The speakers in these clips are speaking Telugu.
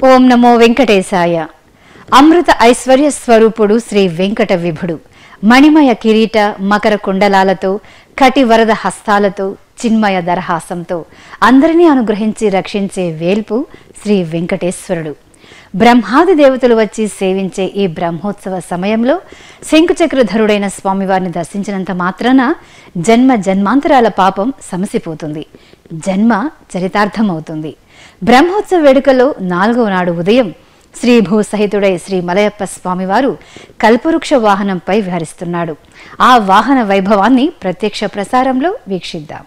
ఓం నమో వెంకటేశాయ అమృత ఐశ్వర్య స్వరూపుడు శ్రీ వెంకట విభుడు మణిమయ కిరీట మకర కుండలాలతో కటి వరద హస్తాలతో చిన్మయ దరహాసంతో అందరినీ అనుగ్రహించి రక్షించే వేల్పు శ్రీ వెంకటేశ్వరుడు బ్రహ్మాది దేవతలు వచ్చి సేవించే ఈ బ్రహ్మోత్సవ సమయంలో శంకుచక్రధరుడైన స్వామివారిని దర్శించినంత మాత్రాన జన్మ జన్మాంతరాల పాపం సమసిపోతుంది జన్మ చరితార్థమవుతుంది బ్రహ్మోత్సవ వేడుకలో నాలుగవ నాడు ఉదయం శ్రీ భూసహితుడై శ్రీ మలయప్ప స్వామివారు కల్పవృక్ష వాహనంపై విహరిస్తున్నాడు ఆ వాహన వైభవాన్ని ప్రత్యక్ష ప్రసారంలో వీక్షిద్దాం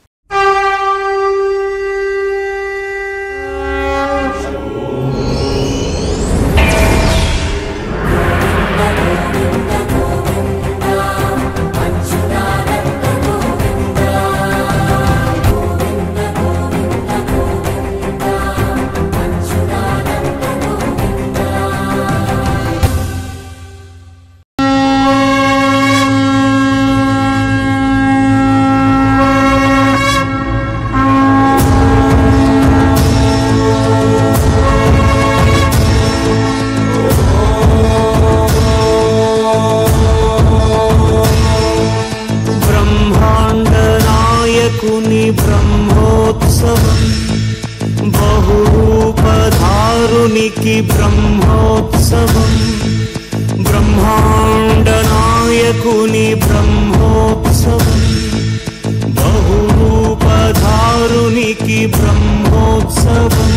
బ్రహ్మాండనాయకుని బ్రహ్మోత్సవం బహురూపధారునికి బ్రహ్మోత్సవం బ్రహ్మాండనాయకుని బ్రహ్మోత్సవం బహురూపధారునికి బ్రహ్మోత్సవం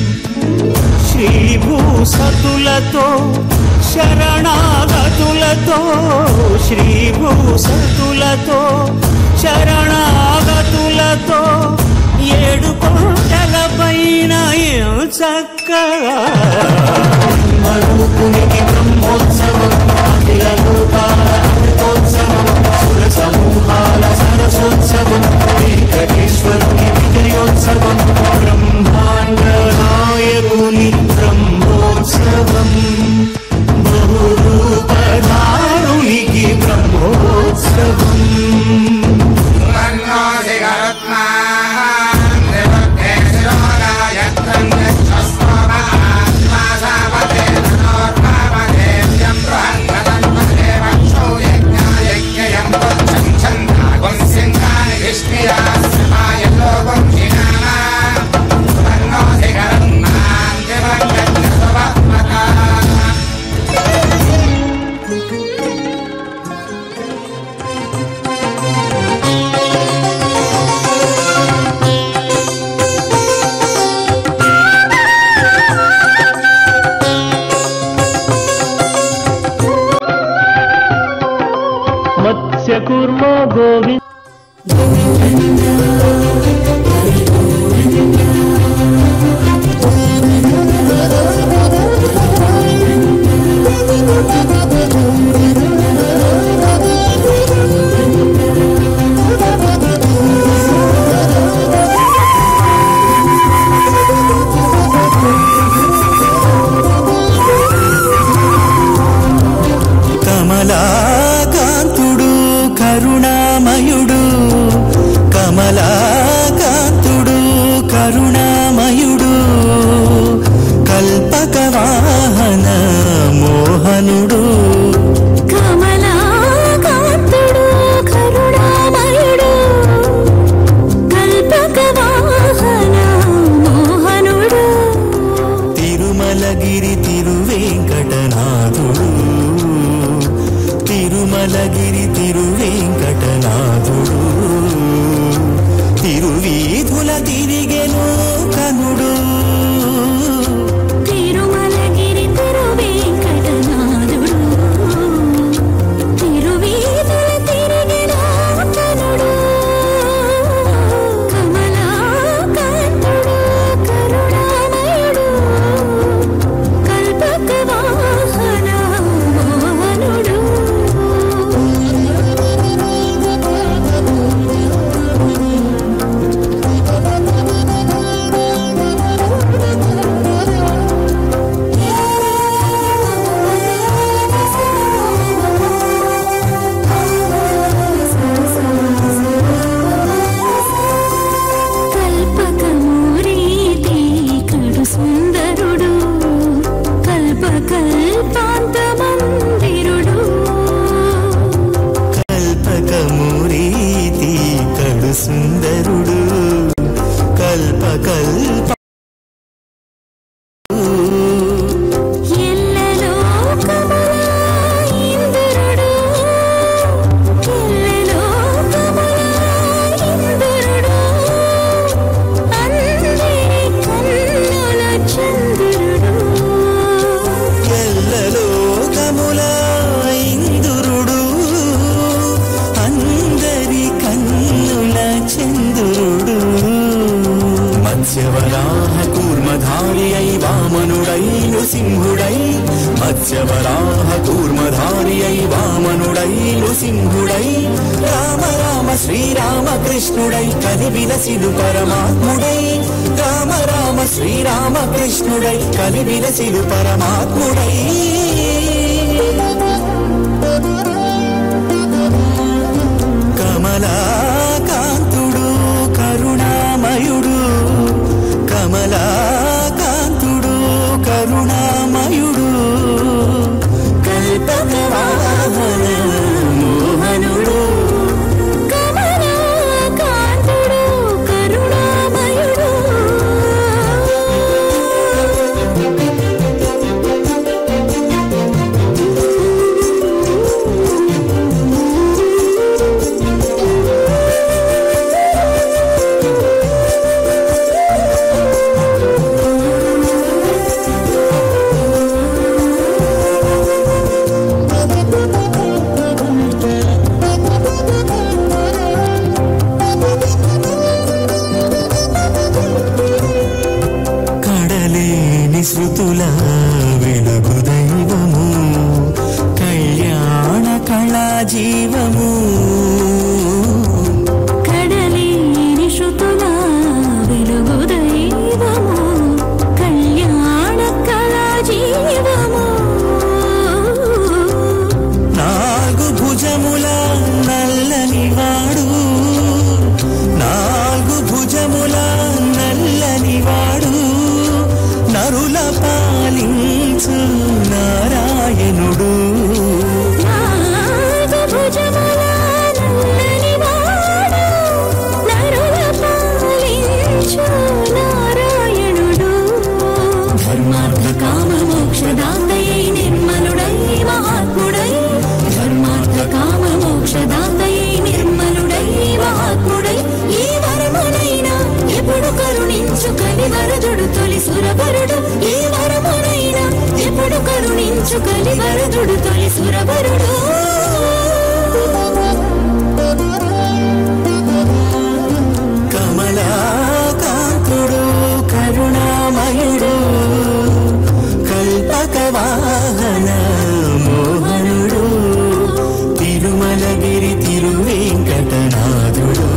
శ్రీభూసతులతో శరణాగతులతో శ్రీభూసతులతో శరణాగతులతో ఏడు కొండల పైన చక్కగా మరుపునికి బ్రహ్మోత్సవం అఖిల లోకాల అమృతోత్సవం సుర సమూహాల సరసోత్సవం వెంకటేశ్వరుని విజయోత్సవం బ్రహ్మాండ నాయకుని బ్రహ్మోత్సవం బహురూపధారునికి బ్రహ్మోత్సవం మత్స్యకూర్మ గోవింద కమలాకాంతుడు కరుణామయుడు కమలాకాంతుడు కరుణామయుడు కల్పక వాహన మోహనుడు కమలాకాంతుడు కరుణామయుడు కల్పక వాహన మోహనుడు తిరుమలగిరి తిరువేంకటనాథుడు తిరుమలగిరి తిరువేంకటనాథుడు తిరువీధుల తిరిగెను కల్ప ఎల్లలోకముల ఇంద్రుడు ఎల్లలోకముల ఇంద్రుడు అందరి కన్నుల చంద్రుడు ఎల్లలోకముల ఇందురుడు అందరి కన్నుల చంద్రుడు మత్స్యవరాహ కూర్మధారి అయి వామనుడై నృసింహుడై మత్స్యవరాహ కూర్మధారి అయి వామనుడై నృసింహుడై రామ రామ శ్రీరామ కృష్ణుడై కలివిలసిలు పరమాత్ముడై రామ రామ శ్రీరామ కృష్ణుడై కలివిలసిలు పరమాత్ముడై కమలాకాంతుడు కరుణామయుడు కమలాకాంతుడు కరుణామయుడు కల్పకవాహన మోహనుడు కమలాకాంతుడు కరుణామయుడు కడలేని శృతుల వెలుగు దైవము కళ్యాణ కళా జీవము కడలేని శృతుల వెలుగు దైవము కళ్యాణ కళా జీవము నాలుగు భుజముల నల్లని వాడు నాలుగు భుజముల నల్లని వాడు నరుల పాలించు నారాయణుడు నాలుగు భుజముల నల్లని వాడు నరుల పాలించు నారాయణుడు ధర్మార్థ కామ మోక్షదాతయై నిర్మలుడై మహాత్ముడై ధర్మార్థ కామ మోక్షదాతయై నిర్మలుడై మహాత్ముడై ఈ వరమునైనా ఎప్పుడు కరుణించు కలివరదుడు తొలి సురవరుడు ఈ వరమునైనా ఎప్పుడు కరుణించు కలివరదుడు తొలి సురవరుడు కమలాకాంతుడు కరుణామయుడు కల్పక వాహన మోహనుడు తిరుమలగిరి తిరువేంకటనాథుడు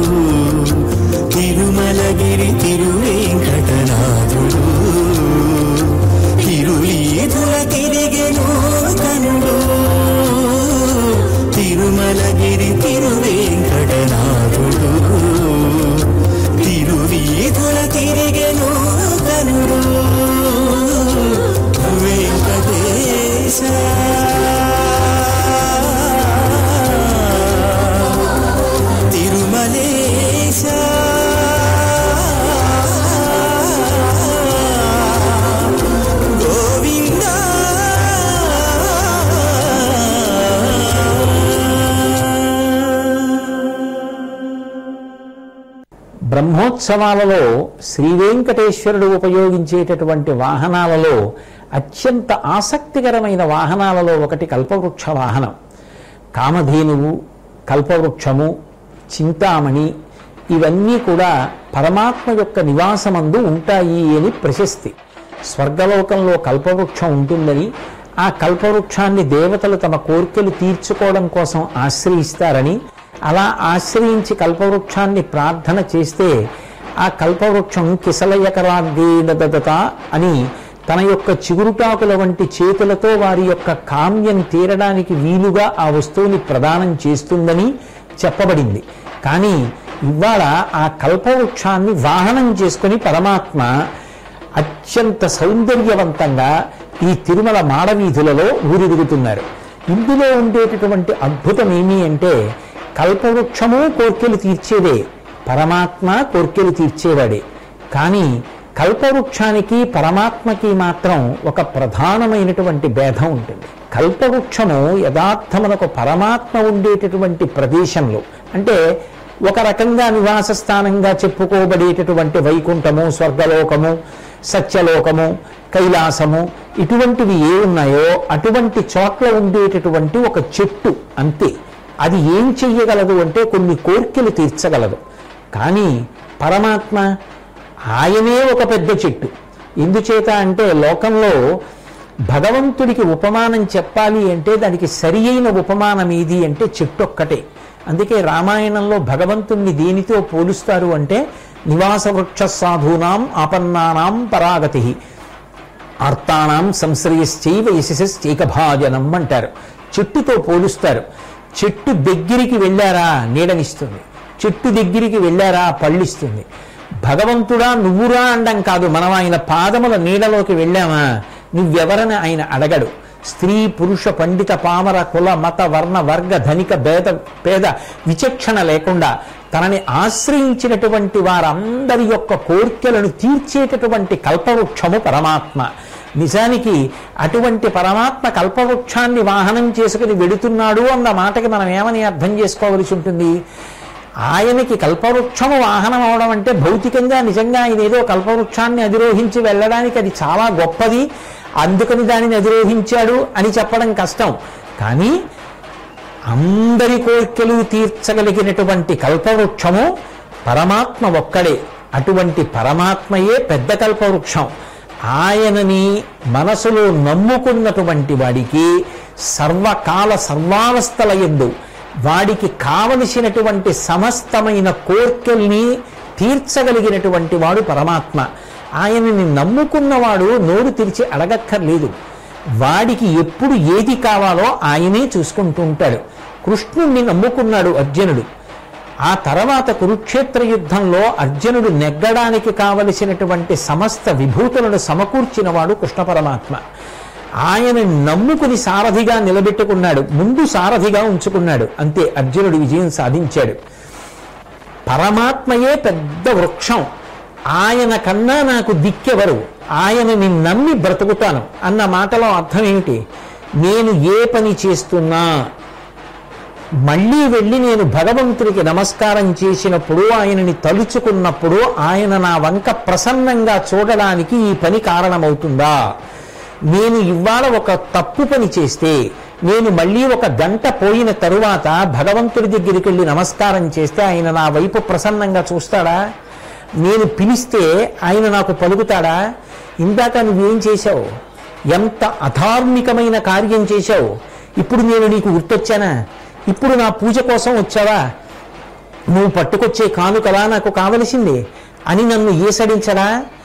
తిరుమలగిరి తిరువేంకటనాథుడు తిరులీధుల తిరిగెను కనుడు తిరుమలగిరి తిరువేంకటనాథుడు తిరువీధుల తిరిగెను కనుడు వెంకటేశ తిరుమలేశ గోవింద బ్రహ్మోత్సవాలలో శ్రీ వెంకటేశ్వరుడు ఉపయోగించేటటువంటి వాహనాలలో అత్యంత ఆసక్తికరమైన వాహనాలలో ఒకటి కల్పవృక్ష వాహనం కామధేనువు కల్పవృక్షము చింతామణి ఇవన్నీ కూడా పరమాత్మ యొక్క నివాసమందు ఉంటాయి అని ప్రశస్తి స్వర్గలోకంలో కల్పవృక్షం ఉంటుందని ఆ కల్పవృక్షాన్ని దేవతలు తమ కోరికలు తీర్చుకోవడం కోసం ఆశ్రయిస్తారని అలా ఆశ్రయించి కల్పవృక్షాన్ని ప్రార్థన చేస్తే ఆ కల్పవృక్షం కిసలయకరాగ్దేదత అని తన యొక్క చిగురుటాకుల వంటి చేతులతో వారి యొక్క కామ్యం తీరడానికి వీలుగా ఆ వస్తువుని ప్రదానం చేస్తుందని చెప్పబడింది కానీ ఇవాళ ఆ కల్పవృక్షాన్ని వాహనం చేసుకుని పరమాత్మ అత్యంత సౌందర్యవంతంగా ఈ తిరుమల మాడవీధులలో ఊరిరుగుతున్నారు ఇందులో ఉండేటటువంటి అద్భుతం ఏమి అంటే కల్పవృక్షము కోర్కెలు తీర్చేదే పరమాత్మ కోర్కెలు తీర్చేవాడే కానీ కల్పవృక్షానికి పరమాత్మకి మాత్రం ఒక ప్రధానమైనటువంటి భేదం ఉంటుంది కల్పవృక్షము యథార్థమునకు పరమాత్మ ఉండేటటువంటి ప్రదేశంలో అంటే ఒక రకంగా నివాస స్థానంగా చెప్పుకోబడేటటువంటి వైకుంఠము స్వర్గలోకము సత్యలోకము కైలాసము ఇటువంటివి ఏ ఉన్నాయో అటువంటి చోట్ల ఉండేటటువంటి ఒక చెట్టు అంతే అది ఏం చెయ్యగలదు అంటే కొన్ని కోర్కెలు తీర్చగలదు కానీ పరమాత్మ ఆయనే ఒక పెద్ద చెట్టు ఎందుచేత అంటే లోకంలో భగవంతుడికి ఉపమానం చెప్పాలి అంటే దానికి సరి అయిన ఉపమానం ఏది అంటే చెట్టు ఒక్కటే అందుకే రామాయణంలో భగవంతుణ్ణి దేనితో పోలుస్తారు అంటే నివాస వృక్ష సాధూనాం ఆపన్నానాం పరాగతి ఆర్తానాం సంశ్రయశ్చైవ యశస్చైకభాజనం అంటారు చెట్టుతో పోలుస్తారు చెట్టు దగ్గరికి వెళ్ళారా నీడనిస్తుంది చెట్టు దగ్గరికి వెళ్ళారా పళ్ళిస్తుంది భగవంతుడా నువ్వురా అండం కాదు మనం ఆయన పాదముల నీడలోకి వెళ్ళామా నువ్వెవరని ఆయన అడగడు స్త్రీ పురుష పండిత పామర కుల మత వర్ణ వర్గ ధనిక భేద పేద విచక్షణ లేకుండా తనని ఆశ్రయించినటువంటి వారందరి యొక్క కోర్కెలను తీర్చేటటువంటి కల్పవృక్షము పరమాత్మ నిజానికి అటువంటి పరమాత్మ కల్పవృక్షాన్ని వాహనం చేసుకుని వెడుతున్నాడు అన్న మాటకి మనం ఏమని అర్థం చేసుకోవలసి ఉంటుంది ఆయనకి కల్పవృక్షము వాహనం అవడం అంటే భౌతికంగా నిజంగా ఆయన ఏదో కల్పవృక్షాన్ని అధిరోహించి వెళ్ళడానికి అది చాలా గొప్పది అందుకని దానిని అధిరోహించాడు అని చెప్పడం కష్టం కానీ అందరి కోరికలు తీర్చగలిగినటువంటి కల్పవృక్షము పరమాత్మ ఒక్కడే అటువంటి పరమాత్మయే పెద్ద కల్పవృక్షం ఆయనని మనసులో నమ్ముకున్నటువంటి వాడికి సర్వకాల సర్వావస్థల ఎందు వాడికి కావలసినటువంటి సమస్తమైన కోర్కెల్ని తీర్చగలిగినటువంటి వాడు పరమాత్మ ఆయనని నమ్ముకున్నవాడు నోరు తెరిచి అడగక్కర్లేదు వాడికి ఎప్పుడు ఏది కావాలో ఆయనే చూసుకుంటూ ఉంటాడు కృష్ణుణ్ణి నమ్ముకున్నాడు అర్జునుడు ఆ తర్వాత కురుక్షేత్ర యుద్ధంలో అర్జునుడు నెగ్గడానికి కావలసినటువంటి సమస్త విభూతులను సమకూర్చిన వాడు కృష్ణ పరమాత్మ ఆయన నమ్ముకుని సారథిగా నిలబెట్టుకున్నాడు ముందు సారథిగా ఉంచుకున్నాడు అంతే అర్జునుడు విజయం సాధించాడు పరమాత్మయే పెద్ద వృక్షం ఆయన కన్నా నాకు దిక్కెవరు ఆయనని నమ్మి బ్రతుకుతాను అన్న మాటలో అర్థం ఏమిటి నేను ఏ పని చేస్తున్నా మళ్ళీ వెళ్ళి నేను భగవంతుడికి నమస్కారం చేసినప్పుడు ఆయనని తలుచుకున్నప్పుడు ఆయన నా వంక ప్రసన్నంగా చూడడానికి ఈ పని కారణమవుతుందా నేను ఇవాళ ఒక తప్పు పని చేస్తే నేను మళ్ళీ ఒక గంట పోయిన తరువాత భగవంతుడి దగ్గరికి వెళ్ళి నమస్కారం చేస్తే ఆయన నా వైపు ప్రసన్నంగా చూస్తాడా నేను పిలిస్తే ఆయన నాకు పలుకుతాడా ఇందాక నువ్వేం చేశావు ఎంత అధార్మికమైన కార్యం చేశావు ఇప్పుడు నేను నీకు గుర్తొచ్చానా ఇప్పుడు నా పూజ కోసం వచ్చావా నువ్వు పట్టుకొచ్చే కానుకలా నాకు కావలసింది అని నన్ను ఏసడించడా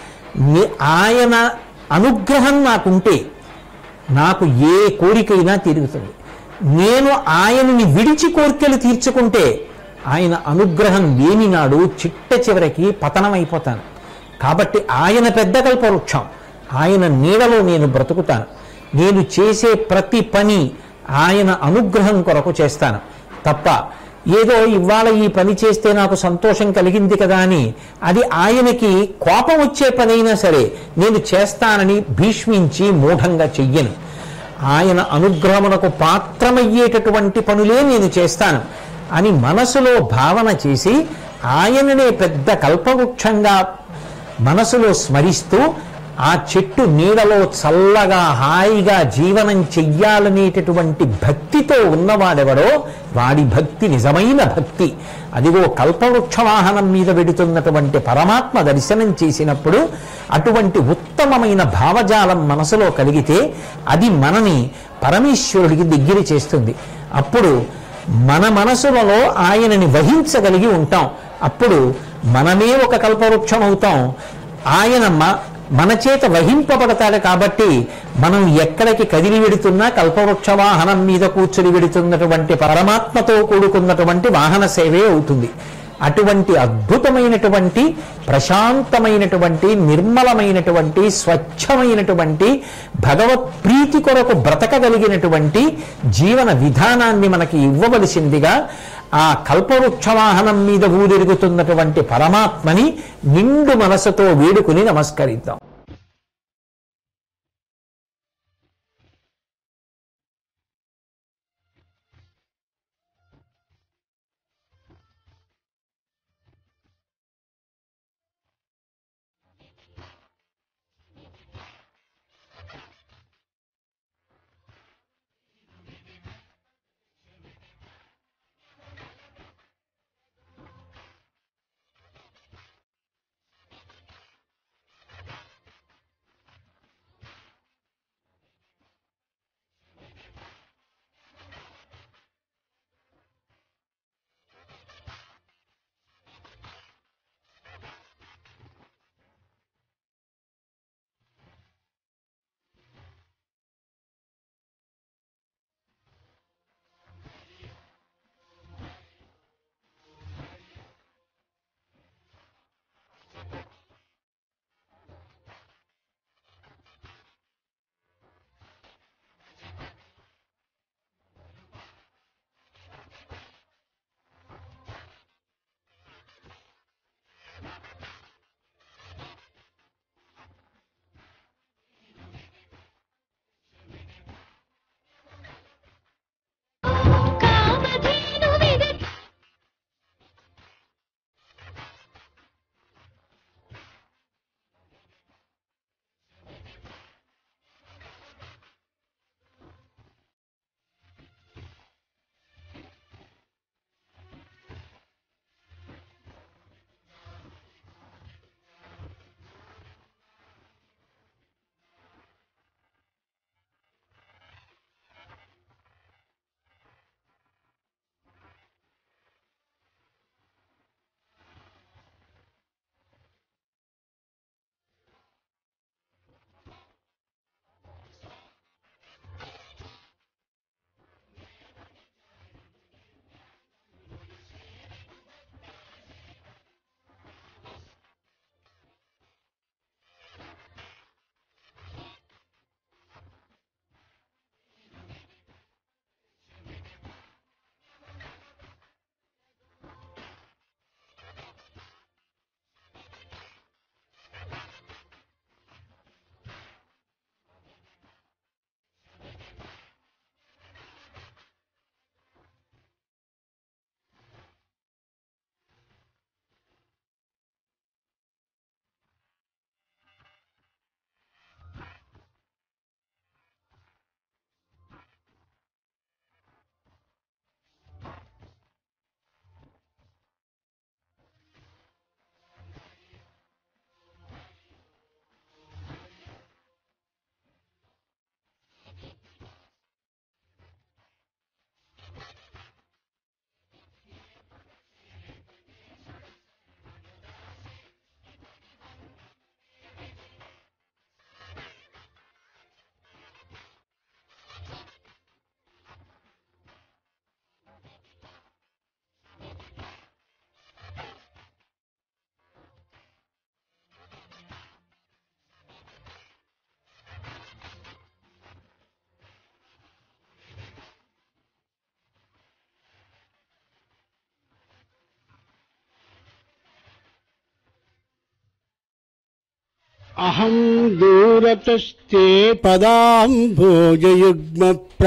నే- ఆయన అనుగ్రహం నాకుంటే నాకు ఏ కోరికైనా తీరుగుతుంది నేను ఆయనని విడిచి కోరికలు తీర్చుకుంటే ఆయన అనుగ్రహం లేని నాడు చిట్ట చివరికి పతనమైపోతాను కాబట్టి ఆయన పెద్ద కల్పవృక్షం ఆయన నీడలో నేను బ్రతుకుతాను నేను చేసే ప్రతి పని ఆయన అనుగ్రహం కొరకు చేస్తాను తప్ప ఏదో ఇవాళ ఈ పని చేస్తే నాకు సంతోషం కలిగింది కదా అని అది ఆయనకి కోపం వచ్చే పనైనా సరే నేను చేస్తానని భీష్మించి మూఢంగా చెయ్యను ఆయన అనుగ్రహమునకు పాత్రమయ్యేటటువంటి పనులే నేను చేస్తాను అని మనసులో భావన చేసి ఆయననే పెద్ద కల్పవృక్షంగా మనసులో స్మరిస్తూ ఆ చెట్టు నీడలో చల్లగా హాయిగా జీవనం చెయ్యాలనేటటువంటి భక్తితో ఉన్నవాడెవడో వాడి భక్తి నిజమైన భక్తి అదిగో కల్పవృక్ష వాహనం మీద వెడుతున్నటువంటి పరమాత్మ దర్శనం చేసినప్పుడు అటువంటి ఉత్తమమైన భావజాలం మనసులో కలిగితే అది మనని పరమేశ్వరుడికి దగ్గర చేస్తుంది అప్పుడు మన మనసులలో ఆయనని వహించగలిగి ఉంటాం అప్పుడు మనమే ఒక కల్పవృక్షం అవుతాం ఆయన మ- మన చేత వహింపబడతాడు కాబట్టి మనం ఎక్కడికి కదిలి వెడుతున్నా కల్పవృక్ష వాహనం మీద కూర్చుని వెడుతున్నటువంటి పరమాత్మతో కూడుకున్నటువంటి వాహన సేవే అవుతుంది అటువంటి అద్భుతమైనటువంటి ప్రశాంతమైనటువంటి నిర్మలమైనటువంటి స్వచ్ఛమైనటువంటి భగవత్ ప్రీతి కొరకు బ్రతకగలిగినటువంటి జీవన విధానాన్ని మనకి ఇవ్వవలసిందిగా ఆ కల్పవృక్ష వాహనం మీద ఊరెరుగుతున్నటువంటి పరమాత్మని నిండు మనసుతో వేడుకుని నమస్కరిద్దాం కామధేను విద అహం దూరతస్తే పదాంభోజయుగ్మ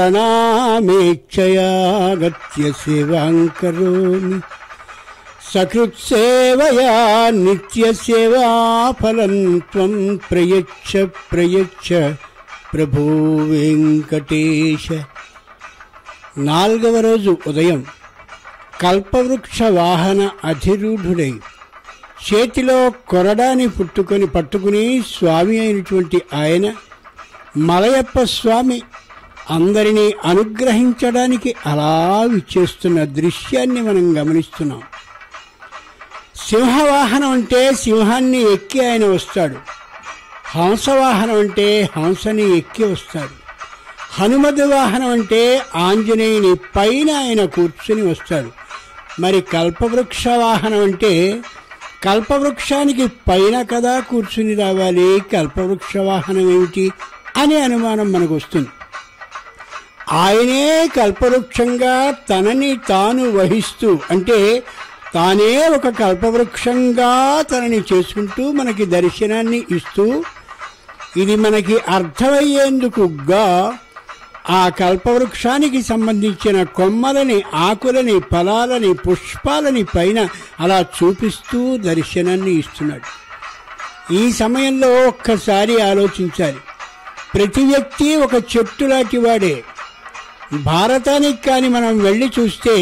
ప్రణామేక్షయాగత్య సేవాం కరోమి సకృత్సేవయా నిత్యసేవాఫలం త్వం ప్రయచ్చ ప్రయచ్చ ప్రభో వెంకటేశ నాల్గవ రోజు ఉదయం కల్పవృక్ష వాహన అధిరూఢుడై చేతిలో కొరడాని పుట్టుకొని పట్టుకుని స్వామి అయినటువంటి ఆయన మలయప్ప స్వామి అందరినీ అనుగ్రహించడానికి అలా విచ్చేస్తున్న దృశ్యాన్ని మనం గమనిస్తున్నాం సింహవాహనం అంటే సింహాన్ని ఎక్కి ఆయన వస్తాడు హంసవాహనం అంటే హంసని ఎక్కి వస్తాడు హనుమతి వాహనం అంటే ఆంజనేయుని పైన ఆయన కూర్చుని వస్తాడు మరి కల్పవృక్ష వాహనం అంటే కల్పవృక్షానికి పైన కదా కూర్చుని రావాలి కల్పవృక్ష వాహనం ఏమిటి అనే అనుమానం మనకు వస్తుంది ఆయనే కల్పవృక్షంగా తనని తాను వహిస్తూ అంటే తానే ఒక కల్పవృక్షంగా తనని చేసుకుంటూ మనకి దర్శనాన్ని ఇస్తూ ఇది మనకి అర్థమయ్యేందుకుగా ఆ కల్పవృక్షానికి సంబంధించిన కొమ్మలని ఆకులని ఫలాలని పుష్పాలని పైన అలా చూపిస్తూ దర్శనాన్ని ఇస్తున్నాడు ఈ సమయంలో ఒక్కసారి ఆలోచించాలి ప్రతి వ్యక్తి ఒక చెట్టు లాంటి వాడే భారతానికి కానీ మనం వెళ్ళి చూస్తే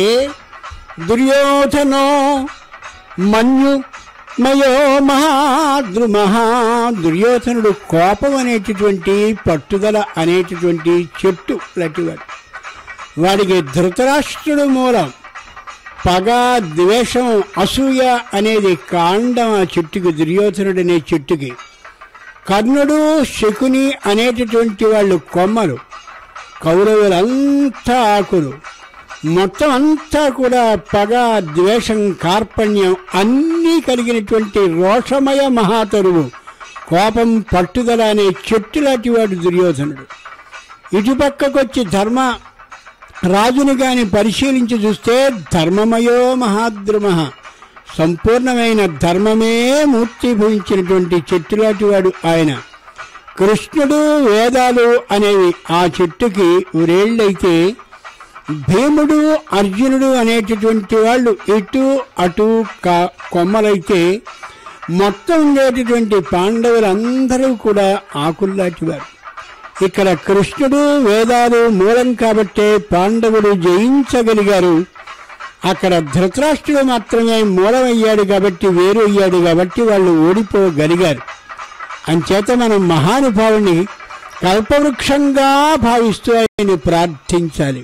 దుర్యోధనో మన్యు మయో మహాద్రుమహ దుర్యోధనుడు కోపం అనేటటువంటి పట్టుదల అనేటటువంటి చెట్టు లాంటివాడు వాడికి ధృతరాష్ట్రుడు మూలం పగ ద్వేషం అసూయ అనేది కాండం ఆ చెట్టుకి దుర్యోధనుడు అనే చెట్టుకి కర్ణుడు శకుని అనేటటువంటి వాళ్ళు కొమ్మలు కౌరవులంతా ఆకులు మొత్తం అంతా కూడా పగ ద్వేషం కార్పణ్యం అన్నీ కలిగినటువంటి రోషమయ మహాతరువు కోపం పట్టుదల అనే చెట్టు లాంటి వాడు దుర్యోధనుడు ఇటుపక్కకొచ్చి ధర్మ రాజుని గాని పరిశీలించి చూస్తే ధర్మమయో మహాద్రుమ సంపూర్ణమైన ధర్మమే మూర్తిభవించినటువంటి చెట్టులాంటి వాడు ఆయన కృష్ణుడు వేదాలు అనేవి ఆ చెట్టుకి ఊరేళ్ళైతే భీముడు అర్జునుడు అనేటటువంటి వాళ్ళు ఇటు అటు కా- కొమ్మలైతే మొత్తం ఉండేటటువంటి పాండవులందరూ కూడా ఆకుల్లాంటివారు ఇక్కడ కృష్ణుడు వేదాలు మూలం కాబట్టే పాండవులు జయించగలిగారు అక్కడ ధృతరాష్ట్రుడు మాత్రమే మూలమయ్యాడు కాబట్టి వేరు అయ్యాడు కాబట్టి వాళ్ళు ఓడిపోగలిగారు అంచేత మనం మహానుభావుని కల్పవృక్షంగా భావిస్తూ ఆయన ప్రార్థించాలి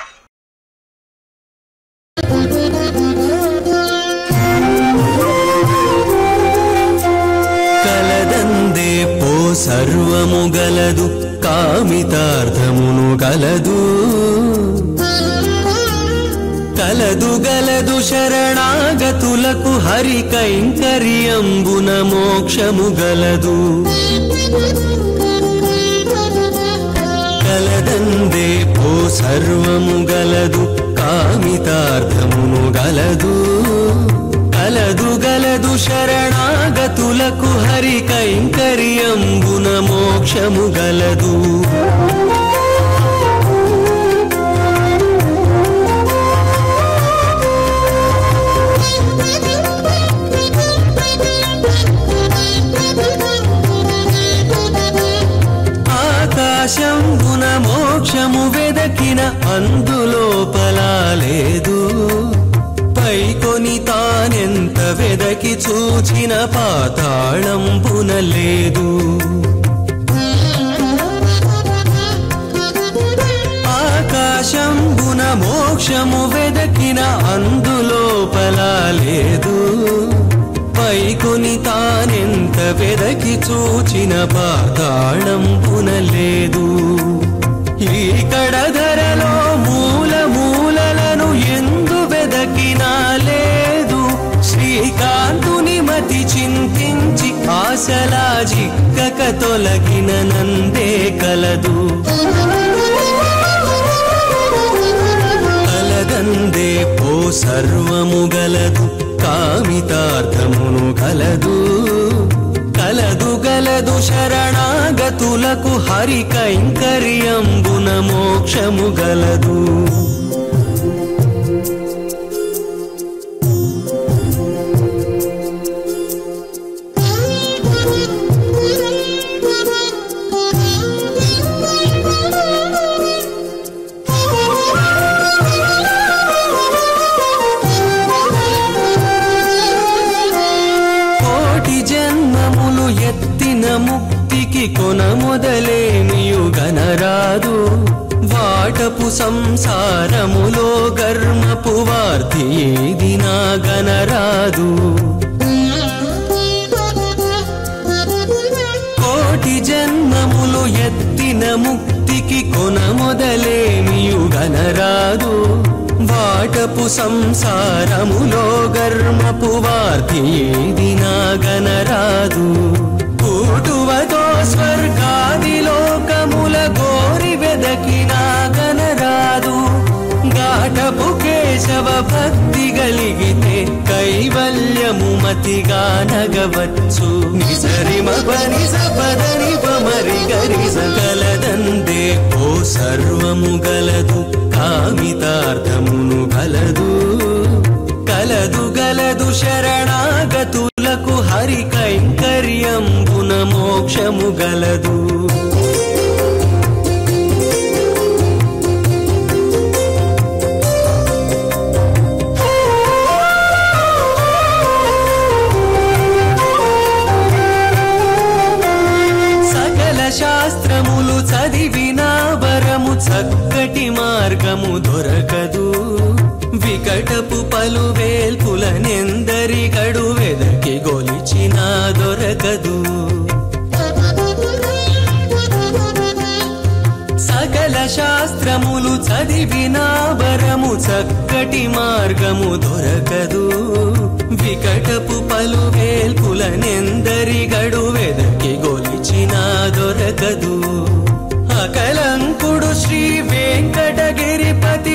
కలదందే పో సర్వము గలదు కామితార్థమును గలదు కలదు గలదు శరణాగతులకు హరి కైంకర్యంబున మోక్షము గలదు కలదందే పో సర్వము గలదు కామితార్థమును గలదు కలదు గలదు శరణాగతులకు హరి కైంకర్యంబున మోక్షము గలదు ఆకాశంబున మోక్షము వెదకిన అందులోపల లేదు పైకొని తానెంత వెదకి చూచిన పాతాళంబున లేదు ఆకాశంబున మోక్షము వెదకిన అందులోపల లేదు పైకొని తానెంత వెదకి చూచిన పాతాళంబున లేదు ఈ కడధరలో మూల మూలలను ఎందు వెదకినా లేదు శ్రీకాంతుని మతి చింతించి ఆశలా జిక్కక తొలగిన నందే కలదు కలదందే పో సర్వము గలదు కామితార్థమును గలదు కలదు గలదు శరణాగతులకు హరి కైంకర్యంబున మోక్షము గలదు కోటి జన్మములు ఎత్తిన ముక్తికి కొన మొదలేమియు గనరాదు వాటపు సంసారములో గర్మపు వార్తి ఏది నా గనరాదు కోటి జన్మములు ఎత్తిన ముక్తికి కొన మొదలేమియు గనరాదు వాటపు సంసారములో గర్మపు వార్తి ఏది నా గనరాదు కూటువతో స్వర్గాది లోకముల గోరి వెదకినా గనరాదు భక్తి గలిగితే కైవల్యము మతిగా నగవచ్చు నిసరిమ పని సపదని పమరి గరి సకలదందే ఓ సర్వము గలదు కామితార్థమును గలదు కలదు గలదు శరణాగతులకు హరి కైంకర్యంబున మోక్షము గలదు సకల శాస్త్రములు చదివినా వరము చక్కటి మార్గము దొరకదు వికటపు పలు వేల్పులనెందరి గడు వెదకి గొలిచినా దొరకదు సకల శాస్త్రములు చదివినా వరము చక్కటి మార్గము దొరకదు వికటపు పలు వేల్పులనెందరి గడు వెదకి గొలిచినా దొరకదు అకలంకుడు శ్రీ వెంకటగిరిపతి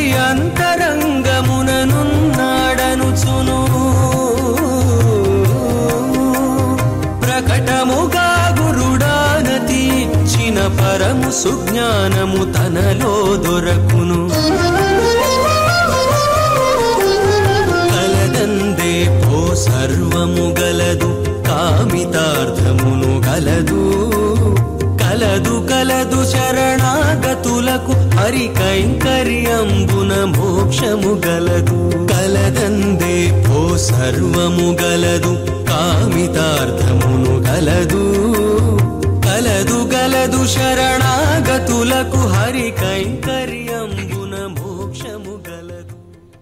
అంతరంగముననున్నాడనుచును ప్రకటముగా గురుడానతి ఇచ్చిన పరము సుజ్ఞానము తనలో దొరకును కలదందే పో సర్వము గలదు కామితార్థమును గలదు కలదు కలదు శరణాగతులకు హరి కైంకర్యంబున మోక్షము గలదు కలదందే పో సర్వము గలదు కామితార్థమును గలదు కలదు గలదు శరణాగతులకు హరి కైంకర్యంబున మోక్షము గలదు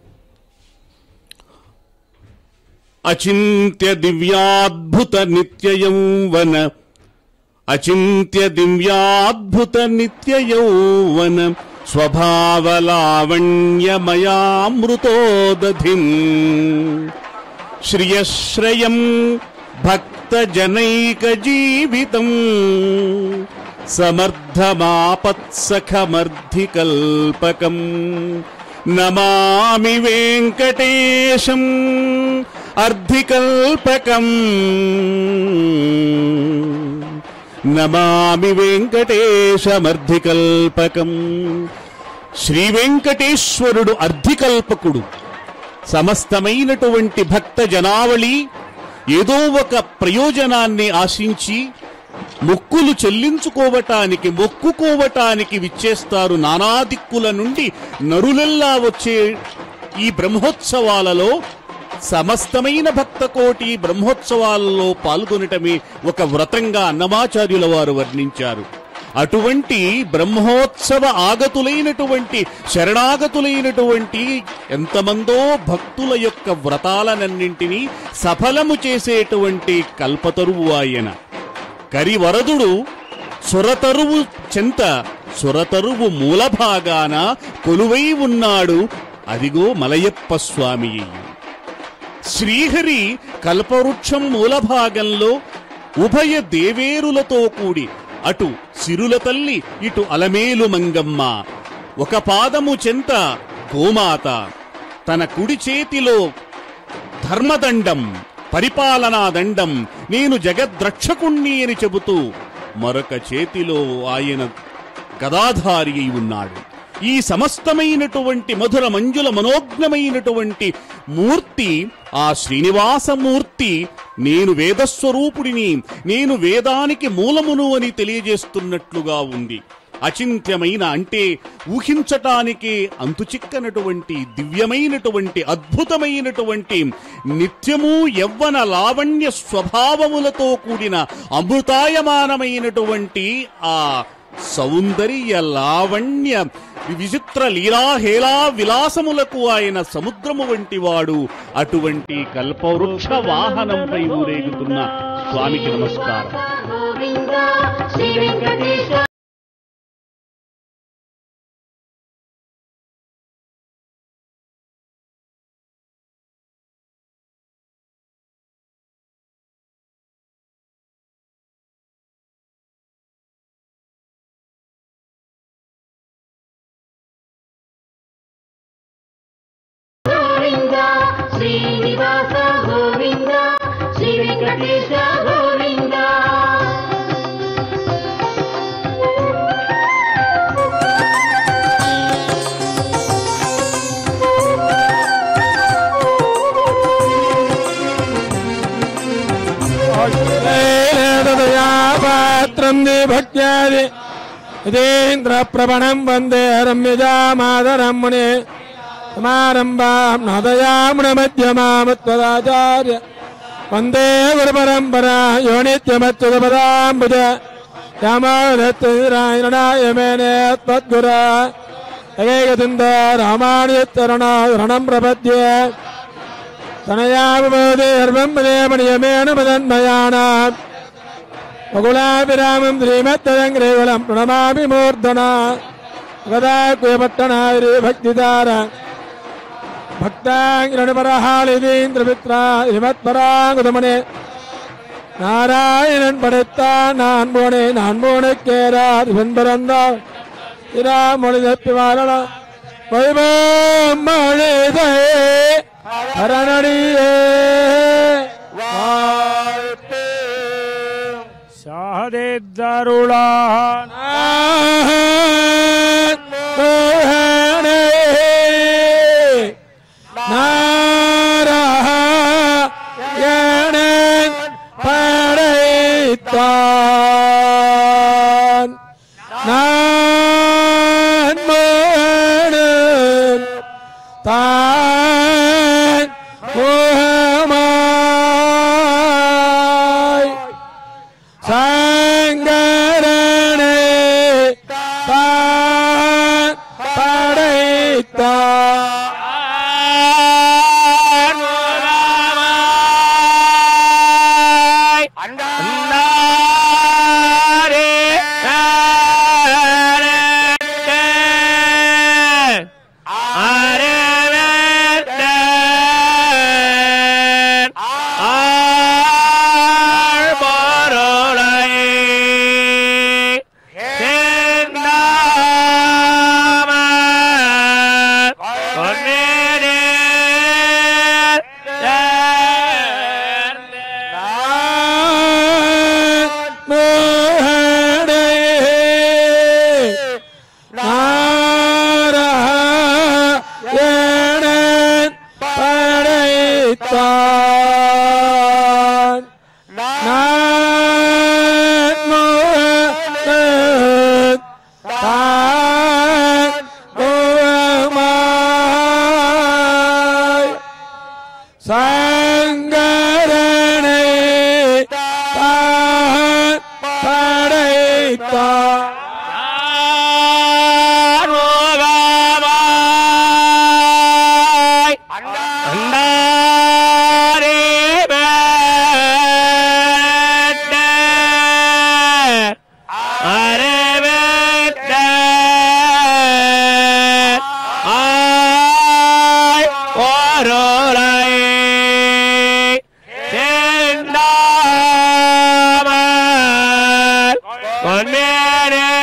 అచింత్య దివ్యాద్భుత నిత్య యౌవన అచింత్య దివ్యాద్భుత నిత్య యౌవన స్వభావలావణ్యమయామృతోదధిన్ శ్రియశ్రయం భక్తజనైక జీవితం సమర్థమాపత్సఖమర్ధికల్పకం నమామి వెంకటేశం అర్ధికల్పకం నమామి వెంకటేశమర్ధికల్పకం శ్రీ వెంకటేశ్వరుడు అర్ధికల్పకుడు సమస్తమైనటువంటి భక్త జనావళి ఏదో ఒక ప్రయోజనాన్ని ఆశించి మొక్కులు చెల్లించుకోవటానికి మొక్కుకోవటానికి విచ్చేస్తారు నానా దిక్కుల నుండి నరులెల్లా వచ్చే ఈ బ్రహ్మోత్సవాలలో సమస్తమైన భక్త కోటి బ్రహ్మోత్సవాలలో పాల్గొనటమే ఒక వ్రతంగా అన్నమాచార్యుల వారు వర్ణించారు అటువంటి బ్రహ్మోత్సవ ఆగతులైనటువంటి శరణాగతులైనటువంటి ఎంతమందో భక్తుల యొక్క వ్రతాలనన్నింటినీ సఫలము చేసేటువంటి కల్పతరువు ఆయన కరివరదుడు సురతరువు చెంత సురతరువు మూలభాగాన కొలువై ఉన్నాడు అదిగో మలయప్ప స్వామి శ్రీహరి కల్పవృక్షం మూలభాగంలో ఉభయ దేవేరులతో కూడి అటు సిరుల తల్లి ఇటు అలమేలు మంగమ్మ ఒక పాదము చెంత గోమాత తన కుడి చేతిలో ధర్మదండం పరిపాలనా దండం నేను జగద్రక్షకుణ్ణి అని చెబుతూ మరొక చేతిలో ఆయన గదాధారి అయి ఉన్నాడు ఈ సమస్తమైనటువంటి మధుర మంజుల మనోజ్ఞమైనటువంటి మూర్తి ఆ శ్రీనివాసమూర్తి నేను వేదస్వరూపుడిని నేను వేదానికి మూలమును అని తెలియజేస్తున్నట్లుగా ఉంది అచింత్యమైన అంటే ఊహించటానికే అంతుచిక్కనటువంటి దివ్యమైనటువంటి అద్భుతమైనటువంటి నిత్యము యవ్వన లావణ్య స్వభావములతో కూడిన అమృతాయమానమైనటువంటి ఆ సౌందర్య లావణ్య విచిత్ర లీలాహేలా విలాసములకు ఆయన సముద్రము వంటి వాడు అటువంటి కల్పవృక్ష వాహనంపై ఊరేగుతున్న స్వామికి నమస్కారం గోవింద శ్రీ వెంకటేశ గోవింద వెంకటేశ గోవింద పాత్రం భక్త్యాది ఇదేంద్ర ప్రవణం వందే రమ్యజామాదరం మునే సమారంభాం నదయామున మధ్యమామత్వదాచార్య వందే గురుపరంపరా యో నిత్యమచ్యుతపదాంబుజ రామాయణాయ మేనే త్వద్గుర ఏకసింద రామానుజరణం ప్రపద్యే తనయావిభవదే సర్వం మదయమణియమేణ మదన్మయానా బగుళాభిరామం శ్రీమత్తదంగ్రేవలం ప్రణమామి మూర్ధన గదాకుయపట్టణారి భక్తిదార ഭക്താംഗിരണപരഹാളിതീന്ദ്രമിത്ര ഹിമത്പരാങ്കുതമനെ നാരായണൻ പടുത്താൻ നാൻ പോണെ നാൻ പോണക്കേരാ ഇവൻ പിറന്ന ഇരാമൊളി തപ്പിവാരണ വൈമണിതേ ഹരണടിയേ സാധിദ്ദരുളാ நாராயணன் படைத்தான் நான் மோகனும் தான் முகமாய் சங்கரனே தான் படைத்தான் நாராயணன் படைத்தான் நான் மோகன் தான் மோகமாய் சங்கரனை தான் படைத்தான் Con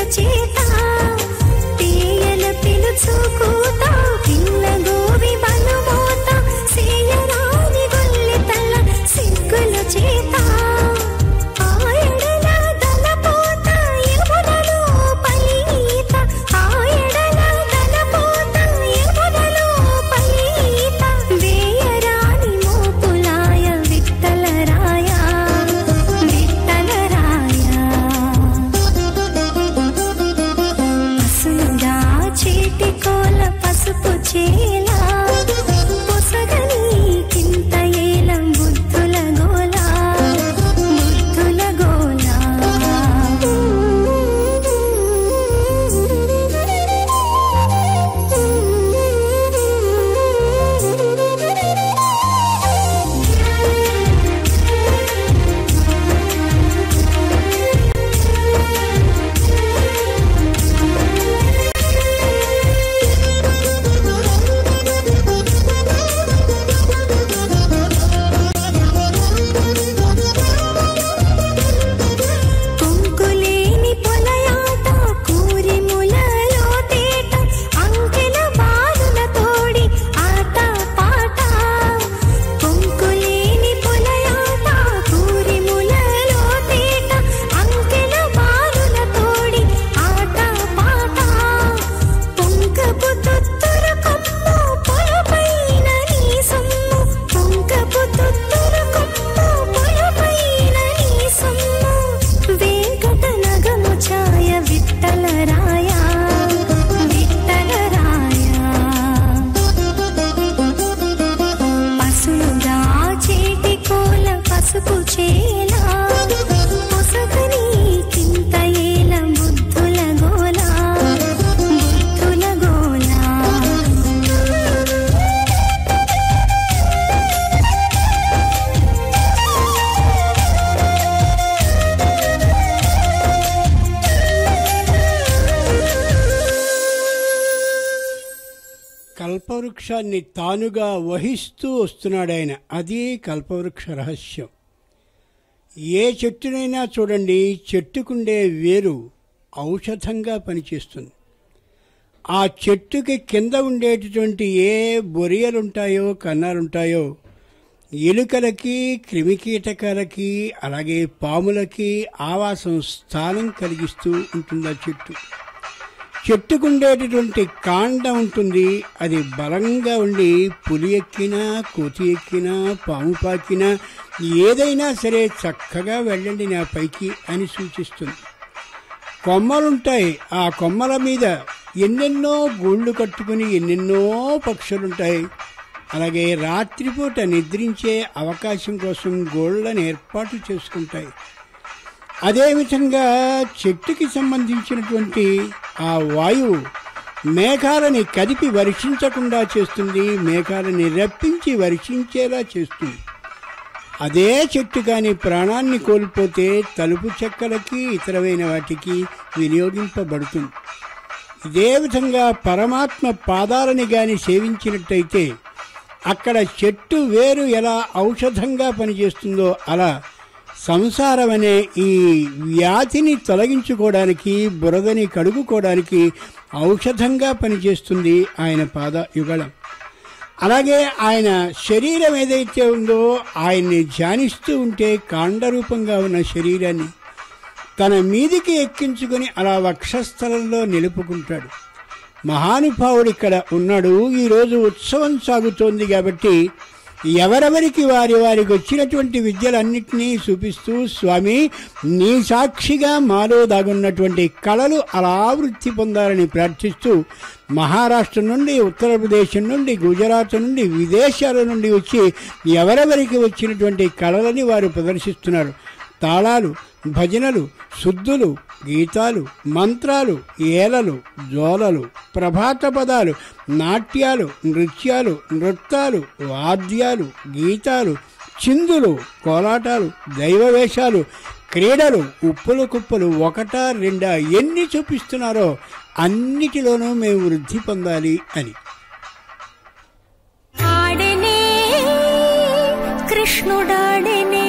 చేత తీయల పిలుచుకూత పిల్ల గోవి బలమోత సేయరాని గొల్లె తల్ల సిగ్గుల చేత ఆయడల దళపోత యమునలో పలీత ఆయడల దళపోత యమునలో పలీత వేయరాని మోపులాయ విట్టలరాయ విట్టలరాయ పసుగా చేటి కోల పసుపు చేల పొసగని కింత ఏలం బుద్ధుల గోల బుద్ధుల గోల కొంకులేని పొలయాట కూరి ములలో తేట అంకెల బాలుల తోడి ఆట పాట కొంకులేని పొలయాట కూరి ములలో తేట అంకెల బాలుల తోడి ఆట పాట పొంకపు తొత్తుర కొమ్ము పొలపైన నీ సొమ్ము పొంకపు తొత్తుర కొమ్ము పొలపైన నీ సొమ్ము వెంకట నగము ఛాయ విట్టలరాయ విట్టలరాయ పసులుగా చేటి కోల పసుపు చేల పొసగని కింత ఏల బుద్ధుల గోల బుద్ధుల గోల కల్పవృక్షాన్ని తానుగా వహిస్తూ వస్తున్నాడు ఆయన అది కల్పవృక్ష రహస్యం ఏ చెట్టునైనా చూడండి చెట్టుకుండే వేరు ఔషధంగా పనిచేస్తుంది ఆ చెట్టుకి కింద ఉండేటటువంటి ఏ బొరియలుంటాయో కన్నాలుంటాయో ఎలుకలకి క్రిమికీటకాలకి అలాగే పాములకి ఆవాసం స్థానం కలిగిస్తూ ఉంటుంది ఆ చెట్టు చెట్టుకుండేటటువంటి కాండ ఉంటుంది అది బలంగా ఉండి పులి ఎక్కినా కోతి ఎక్కినా పాము పాకినా ఏదైనా సరే చక్కగా వెళ్ళండి నా పైకి అని సూచిస్తుంది కొమ్మలుంటాయి ఆ కొమ్మల మీద ఎన్నెన్నో గూళ్ళు కట్టుకుని ఎన్నెన్నో పక్షులుంటాయి అలాగే రాత్రిపూట నిద్రించే అవకాశం కోసం గోళ్ళని ఏర్పాటు చేసుకుంటాయి అదేవిధంగా చెట్టుకి సంబంధించినటువంటి ఆ వాయువు మేఘాలని కదిపి వర్షించకుండా చేస్తుంది మేఘాలని రప్పించి వర్షించేలా చేస్తుంది అదే చెట్టు కానీ ప్రాణాన్ని కోల్పోతే తలుపు చెక్కలకి ఇతరమైన వాటికి వినియోగింపబడుతుంది ఇదే విధంగా పరమాత్మ పాదాలని గాని సేవించినట్టయితే అక్కడ చెట్టు వేరు ఎలా ఔషధంగా పనిచేస్తుందో అలా సంసారం అనే ఈ వ్యాధిని తొలగించుకోవడానికి బురదని కడుగుకోవడానికి ఔషధంగా పనిచేస్తుంది ఆయన పాద యుగళం అలాగే ఆయన శరీరం ఏదైతే ఉందో ఆయన్ని ధ్యానిస్తూ ఉంటే కాండరూపంగా ఉన్న శరీరాన్ని తన మీదికి ఎక్కించుకుని అలా వక్షస్థలంలో నిలుపుకుంటాడు మహానుభావుడు ఇక్కడ ఉన్నాడు ఈరోజు ఉత్సవం సాగుతోంది కాబట్టి ఎవరెవరికి వారి వారికి వచ్చినటువంటి విద్యలన్నింటినీ చూపిస్తూ స్వామి నీ సాక్షిగా మాలో దాగున్నటువంటి కళలు అలా వృత్తి పొందాలని ప్రార్థిస్తూ మహారాష్ట్ర నుండి ఉత్తరప్రదేశ్ నుండి గుజరాత్ నుండి విదేశాల నుండి వచ్చి ఎవరెవరికి వచ్చినటువంటి కళలని వారు ప్రదర్శిస్తున్నారు తాళాలు భజనలు శుద్ధులు గీతాలు మంత్రాలు ఏలలు జోలలు ప్రభాత పదాలు నాట్యాలు నృత్యాలు నృత్యాలు వాద్యాలు గీతాలు చిందులు కోలాటాలు దైవవేషాలు క్రీడలు ఉప్పులు కుప్పలు ఒకటా రెండా ఎన్ని చూపిస్తున్నారో అన్నిటిలోనూ మేము వృద్ధి పొందాలి అని ఆడనే కృష్ణుడాడనే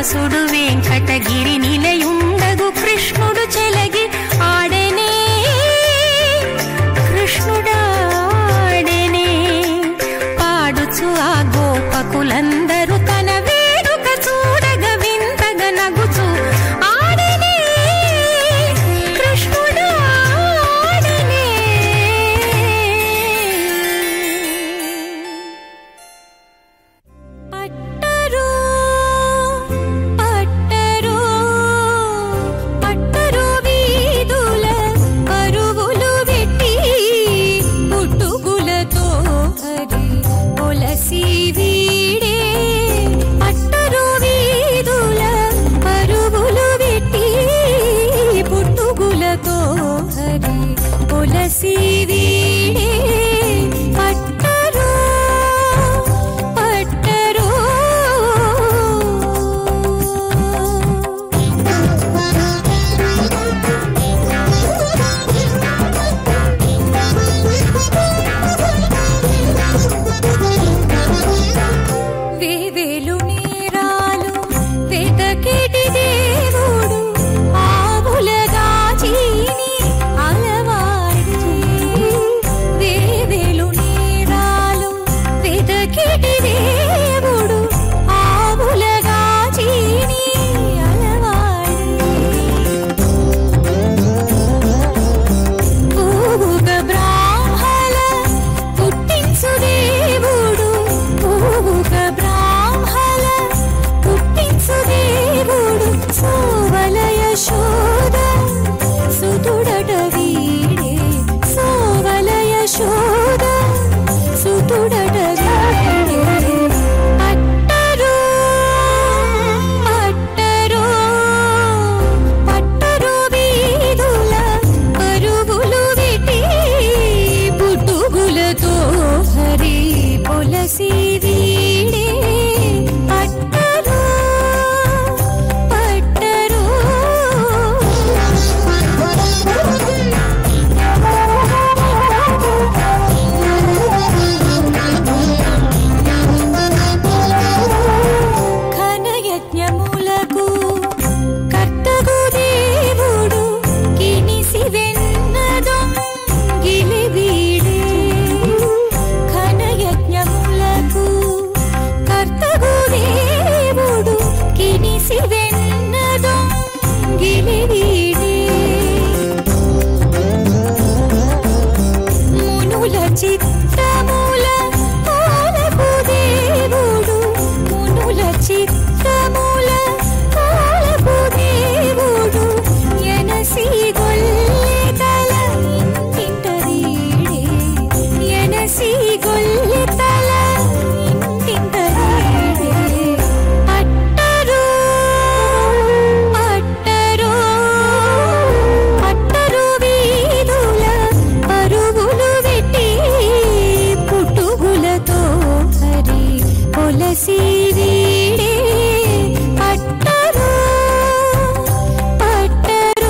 రాక్షసుడు వెంకటగిరి నిలయుండగు కృష్ణుడు చెలగి ఆడెనే కృష్ణుడాడెనే పాడుచు ఆ గోపకులందరూ తన వేడుక చూడగ వింతగ నగుచు ఆడెనే కృష్ణుడాడెనే పట్టరు పట్టరు పట్టరు వీధుల పరువులు వెట్టి పుట్టుగులతో హరి ఒలసి వీడే పట్టరు వీధుల పరువులు వెట్టి పుట్టుగులతో హరి ఒలసి వీడే పట్టరు పట్టరు వేవేలు నేరాలు వెతకిడి దేవుడు ఆవులగా చీని అలవాడి వేవేలు నేరాలు వెతకిడి దేవుడు ఆవులగా చీని అలవాడి పూవుగ బ్రాహ్మల పుట్టించు దేవుడు పూవుగ బ్రాహ్మల పుట్టించు దేవుడు సోవలయ శోధ సుతుడట వీడే సోవలయ శోధ సుతుడట వీడే పట్టరు పట్టరు పట్టరు వీధుల పరుగులు విటి పుట్టుగులతో హరి పొలసి వీడే పట్టరు పట్టరు ఘనయజ్ఞములకు కర్తగు దేవుడు కినిసి వెన్నదం గిలివీడే ఘనయజ్ఞములకు కర్తగు దేవుడు కినిసి వెన్నదం గిలివీడే మునుల చిత్తముల పాలకు దేవుడు మునుల చిత్తముల పాలకు దేవుడు ఎనసి గొల్లెతల ఇంటింటరీడే ఎనసి గొల్లెతల ఇంటింటరీడే పట్టరు పట్టరు పట్టరు వీధుల పరుగులు వెట్టి పుట్టుగులతో హరి పొలసి వీడే పట్టరు పట్టరు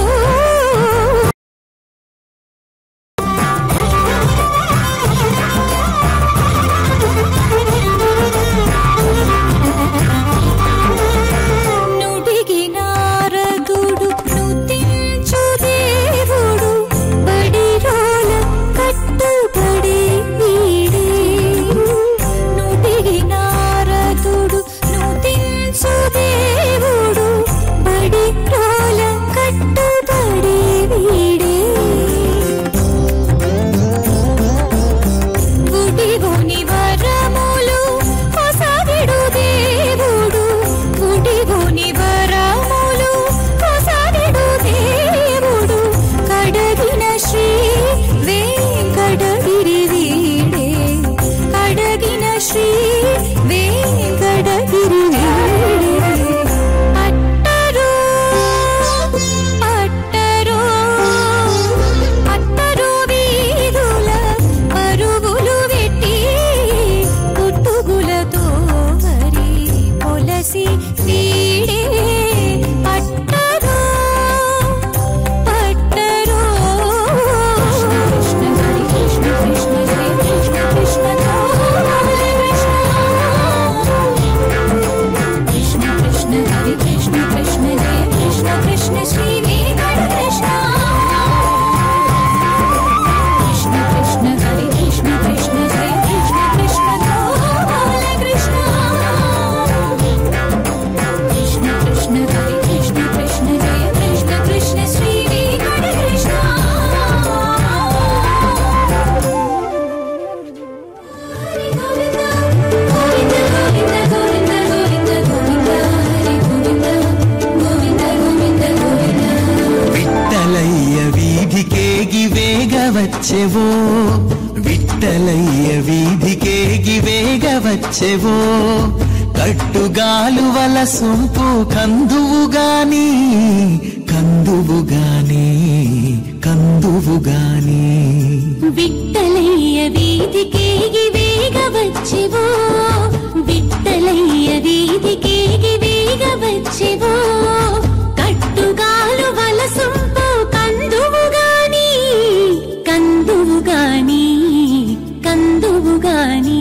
నుడిగి నారదుడు నుతించు దేవుడు బడిరోల కట్టుబడి వీడే నుడిగి నారదుడు నుతించు దేవుడు బడిరోల కట్టుబడి వీడే గుడిగోని వరములు కొసవిడు దేవుడు గుడిగోని వరములు కొసవిడు దేవుడు కడగిన శ్రీ వెంకటగిరి వీడే కడగిన శ్రీ వెంకటగిరి వీడే పట్టరు పట్టరు పట్టరు వీధుల పరుగులు వెట్టి పుట్టుగులతో హరి పొలసి వీడే పట్టరు పట్టరు కృష్ణ హరి కృష్ణ కృష్ణ హరి కృష్ణ కృష్ణ హరి కృష్ణ కృష్ణ కృష్ణ హరి వచ్చెవో విట్టలయ్య వీధికేగి వేగ వచ్చెవో కట్టుగాలువల సొంపు కందువు గాని కందువు గాని కందువు గాని విట్టలయ్య వీధికేగి వేగ వచ్చెవో విట్టలయ్య వీధికేగి వేగ వచ్చెవో కట్టుగాలు వలసంపు కందువు గాని కందువు గాని కందువు గాని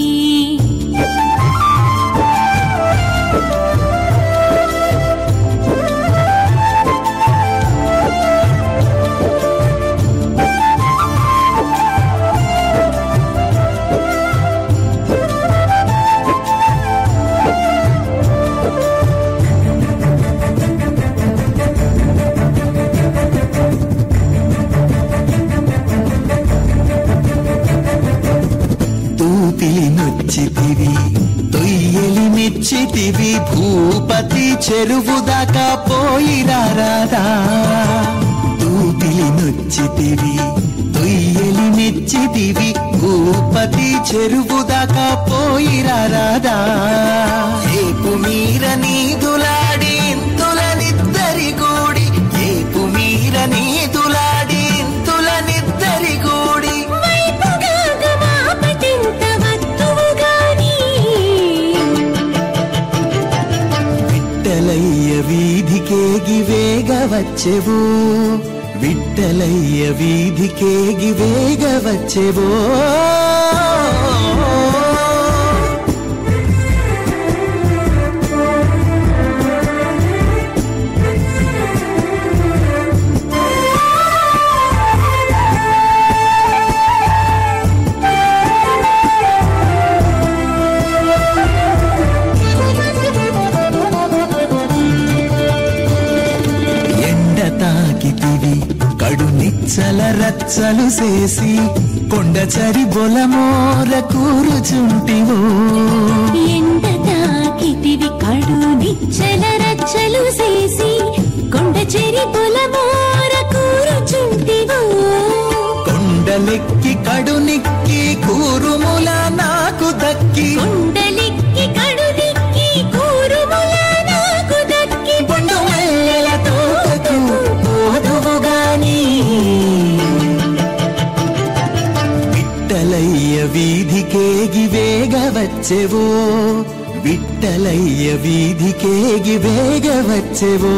తూపిలి నొచ్చితివి తొయ్యలి మెచ్చితివి భూపతి చెరువు దాకా పోయిరారాదా తూపిలి నొచ్చితివి తొయ్యలి మెచ్చితివి భూపతి చెరువు దాకా పోయిరారాదా ఏపు మీర నీదులాడి ఇంతులనిద్దరి గూడి ఏపు మీర నీదులాడి ఇంతులనిద్దరి గూడి వైపుగా గమాపటింత వత్తువు గాని విట్టలయ్య వీధికేగి వేగ వచ్చెవో విట్టలయ్య వీధికేగి వేగ వచ్చెవో ఎండ తాకితివి కడు నిచ్చల రచ్చలు చేసి కొండ చరి బొలమోర కూరుచుంటివో ఎండ తాకితివి కడు నిచ్చల రచ్చలు చేసి కొండ చెరి పొలమోర కూరుచుంటివో కొండలెక్కి కడునిక్కి కూరుముల నాకు దక్కి కొండలిక్కి కడులిక్కి కూరుముల నాకు దక్కి పొండు మల్లెల తోటకు పోదువు గాని విట్టలయ్య వీధికేగి వేగ వచ్చెవో విట్టలయ్య వీధికేగి వేగ వచ్చెవో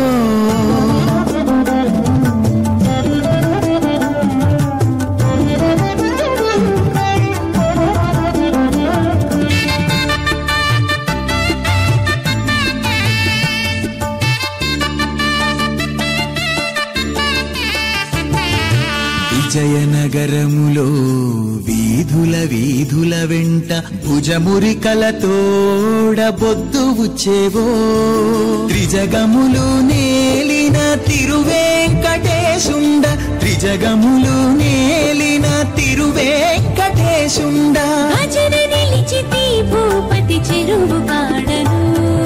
విజయనగరములో వీధుల వీధుల వెంట భుజమురికలతోడ బొద్దు వచ్చేవో త్రిజగములు నేలిన తిరువేంకటేశుండ త్రిజగములు నేలిన తిరువేంకటేశుండ భజన నిలిచితి భూపతి చెరువు కాడను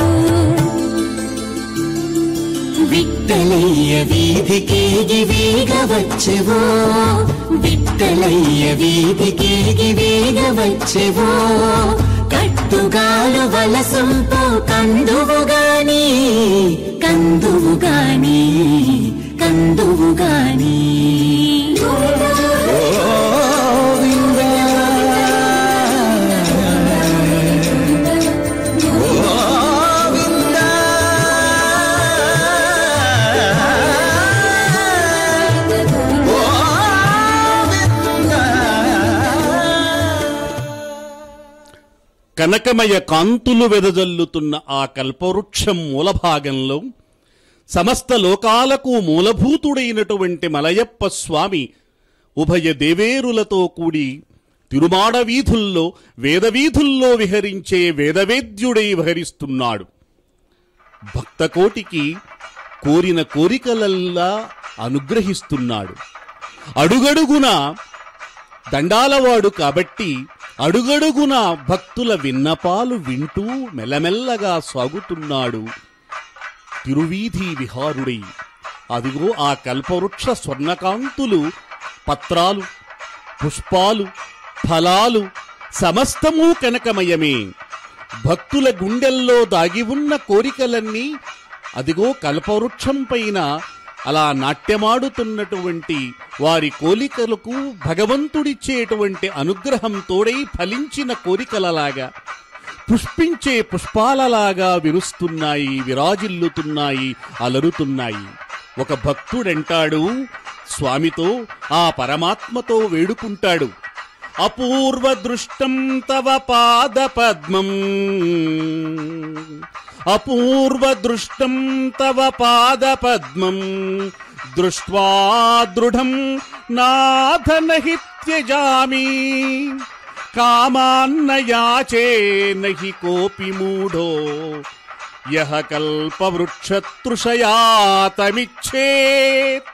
విట్టలయ్య వీధికేగి వేగ వచ్చెవో విట్టలయ్య వీధికేగి వేగ వచ్చెవో కట్టుగాలు వలసంపు కందువు గాని కందువు గాని కందువు గాని కనకమయ కాంతులు వెదజల్లుతున్న ఆ కల్పవృక్షం మూలభాగంలో సమస్త లోకాలకు మూలభూతుడైనటువంటి మలయప్ప స్వామి ఉభయ దేవేరులతో కూడి తిరుమాడ వీధుల్లో వేదవీధుల్లో విహరించే వేదవేద్యుడై విహరిస్తున్నాడు భక్తకోటికి కోరిన కోరికలల్లా అనుగ్రహిస్తున్నాడు అడుగడుగున దండాలవాడు కాబట్టి అడుగడుగున భక్తుల విన్నపాలు వింటూ మెల్లమెల్లగా సాగుతున్నాడు తిరువీధి విహారుడై అదిగో ఆ కల్పవృక్ష స్వర్ణకాంతులు పత్రాలు పుష్పాలు ఫలాలు సమస్తము కనకమయమే భక్తుల గుండెల్లో దాగి ఉన్న కోరికలన్నీ అదిగో కల్పవృక్షం పైన అలా నాట్యమాడుతున్నటువంటి వారి కోరికలకు భగవంతుడిచ్చేటువంటి అనుగ్రహం తోడై ఫలించిన కోరికలలాగా పుష్పించే పుష్పాలలాగా విరుస్తున్నాయి విరాజిల్లుతున్నాయి అలరుతున్నాయి ఒక భక్తుడంటాడు స్వామితో ఆ పరమాత్మతో వేడుకుంటాడు అపూర్వ దృష్టం తవ పాద పద్మం అపూర్వ దృష్టం తవ పాద పద్మం దృష్ట్వా దృఢం నాథ నహి త్యజామి కామాన్న యాచే నహి కోపి మూఢో యహ కల్పవృక్షతృషయాతమిచ్చేత్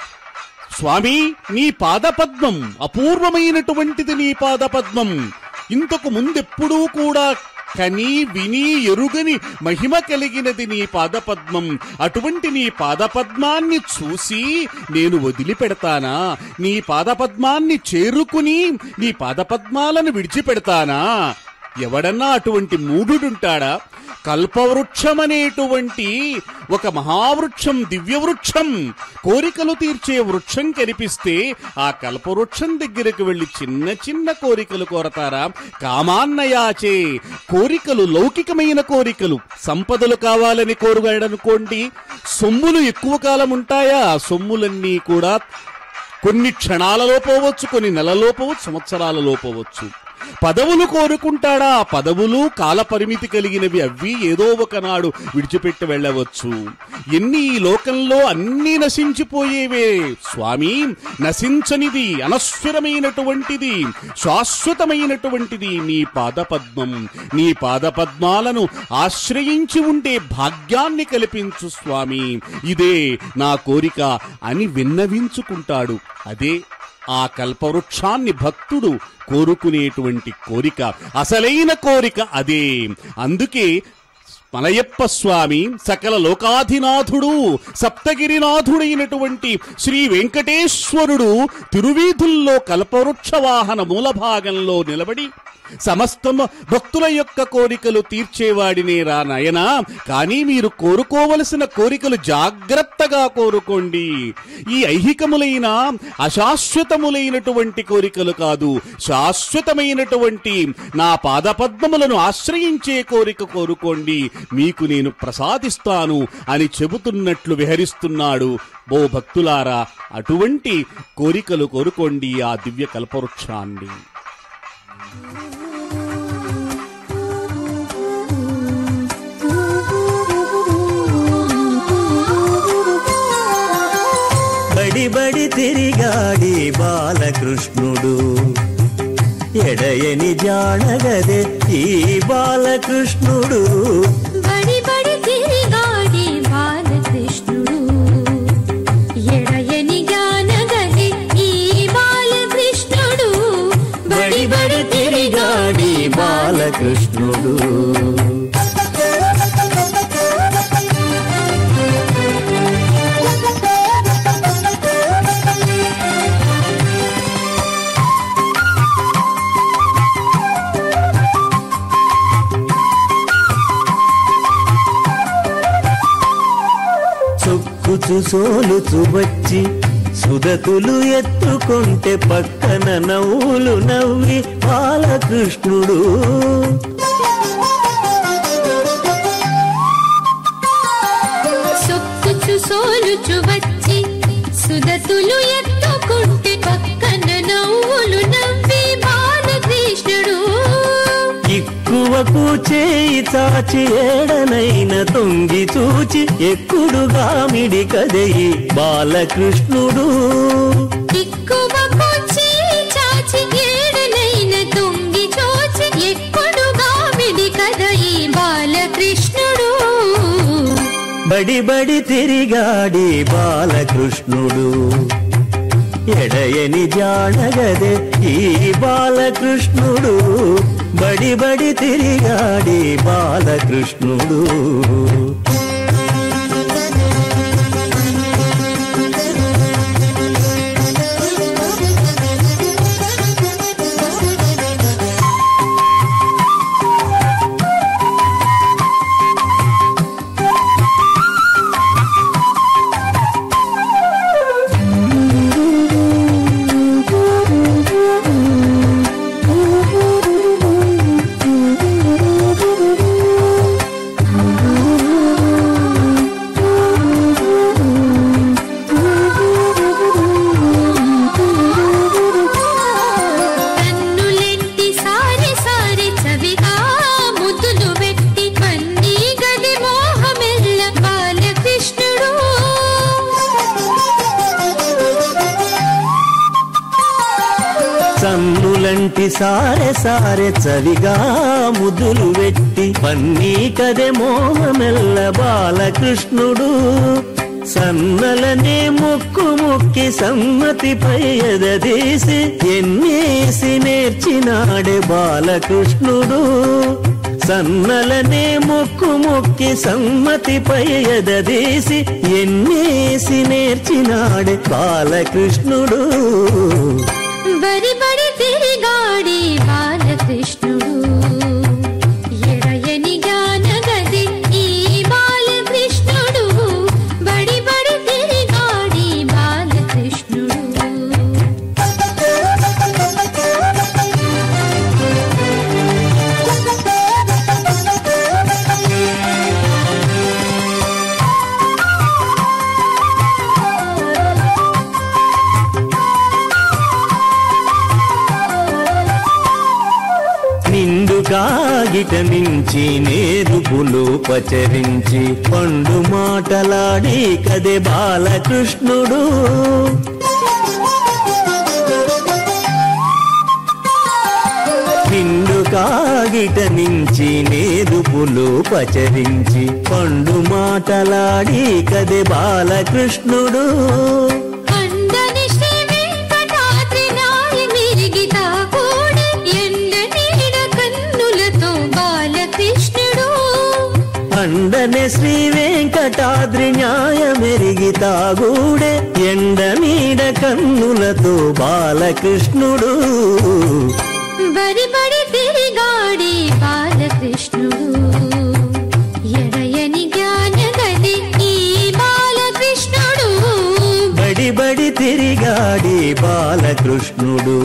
స్వామి నీ పాదపద్మం అపూర్వమైనటువంటిది నీ పాదపద్మం ఇంతకు ముందెప్పుడూ కూడా కని విని ఎరుగని మహిమ కలిగినది నీ పాదపద్మం అటువంటి నీ పాదపద్మాన్ని చూసి నేను వదిలిపెడతానా నీ పాదపద్మాన్ని చేరుకుని నీ పాదపద్మాలను విడిచిపెడతానా ఎవడన్నా అటువంటి మూఢుడుంటాడా కల్పవృక్షమనేటువంటి ఒక మహావృక్షం దివ్యవృక్షం కోరికలు తీర్చే వృక్షం కనిపిస్తే ఆ కల్పవృక్షం దగ్గరకు వెళ్లి చిన్న చిన్న కోరికలు కోరతారా కామాన్నయాచే కోరికలు లౌకికమైన కోరికలు సంపదలు కావాలని కోరుగాడనుకోండి సొమ్ములు ఎక్కువ కాలం ఉంటాయా ఆ సొమ్ములన్నీ కూడా కొన్ని క్షణాలలో పోవచ్చు కొన్ని నెలలో పోవచ్చు సంవత్సరాలలో పోవచ్చు పదవులు కోరుకుంటాడా ఆ పదవులు కాల పరిమితి కలిగినవి అవి ఏదో ఒకనాడు విడిచిపెట్టి వెళ్ళవచ్చు ఎన్ని ఈ లోకంలో అన్నీ నశించిపోయేవే స్వామి నశించనిది అనశ్వరమైనటువంటిది శాశ్వతమైనటువంటిది నీ పాదపద్మం నీ పాదపద్మాలను ఆశ్రయించి ఉండే భాగ్యాన్ని కల్పించు స్వామి ఇదే నా కోరిక అని విన్నవించుకుంటాడు అదే ఆ కల్పవృక్షాన్ని భక్తుడు కోరుకునేటువంటి కోరిక అసలైన కోరిక అదే అందుకే మలయప్ప స్వామి సకల లోకాధినాథుడు సప్తగిరినాథుడైనటువంటి శ్రీ వెంకటేశ్వరుడు తిరువీధుల్లో కల్పవృక్ష వాహన మూల భాగంలో నిలబడి సమస్తం భక్తుల యొక్క కోరికలు తీర్చేవాడినే రా నయనా కానీ మీరు కోరుకోవలసిన కోరికలు జాగ్రత్తగా కోరుకోండి ఈ ఐహికములైన అశాశ్వతములైనటువంటి కోరికలు కాదు శాశ్వతమైనటువంటి నా పాదపద్మములను ఆశ్రయించే కోరిక కోరుకోండి మీకు నేను ప్రసాదిస్తాను అని చెబుతున్నట్లు విహరిస్తున్నాడు ఓ భక్తులారా అటువంటి కోరికలు కోరుకోండి ఆ దివ్య కల్పవృక్షాన్ని బడి బడి తిరిగాడి బాలకృష్ణుడు ఎడయని జానగదే ఈ బాలకృష్ణుడు బడి బడి తిరిగాడి బాలకృష్ణుడు ఎడయని జ్ఞానగలి ఈ బాలకృష్ణుడు బడి బడి తిరిగాడి బాలకృష్ణుడు చొక్కుచు సోలుచు వచ్చి సుదతులు ఎత్తుకుంటే పక్కన నవ్వులు నవ్వి బాలకృష్ణుడు సొక్కుచు సోలుచు వచ్చి సుదతులు ఎత్తుకుంటే పక్కన నవ్వులు నవ్వి బాలకృష్ణుడు ఎక్కువకు చేయి చాచి ఏడనైన తొంగి చూచి ఎక్కుడుగా మిడి కదయి బాలకృష్ణుడు ఎక్కువకు చేయి చాచి ఏడనైన తొంగి చూచి ఎక్కుడుగా విడి కద ఈ బాలకృష్ణుడు బడి బడి తిరిగాడి బాలకృష్ణుడు ఎడయని జానగదే ఈ బాలకృష్ణుడు బడి బడి తిరిగాడి బాలకృష్ణుడు తోటి సారె సారె చవిగా ముద్దులు వెట్టి పన్నీ కదే మోహమెల్ల బాలకృష్ణుడు సన్నలనే ముక్కు ముక్కి సమ్మతిపై ఎదదీసి ఎన్నేసి నేర్చినాడే బాలకృష్ణుడు సన్నలనే ముక్కు ముక్కి సమ్మతిపై ఎదదీసి ఎన్నేసి నేర్చినాడే బాలకృష్ణుడు బరి బడి తిరిగాడి బాలకృష్ణుడు ఎడయని జ్ఞానగది ఈ బాలకృష్ణుడు బడి బడి తిరిగాడి బాలకృష్ణుడు నిండు కాగిట నుంచి నేరుపులు పచరించి పండు మాటలాడి కదే బాలకృష్ణుడు నిండు కాగిట నుంచి నేరుపులు పచరించి పండు మాటలాడి కదే బాలకృష్ణుడు అందని శ్రీ వెంకటాద్రి నాయ మిరిగితా కూడా ఎండ నీడ కన్నులతో బాలకృష్ణుడు అండనే శ్రీ వెంకటాద్రి న్యాయమెరిగి తాగూడే ఎండ నీడ కన్నులతో బాలకృష్ణుడు బరి బడి తిరిగాడి బాలకృష్ణుడు ఎడయని జ్ఞానగది ఈ బాలకృష్ణుడు బడి బడి తిరిగాడి బాలకృష్ణుడు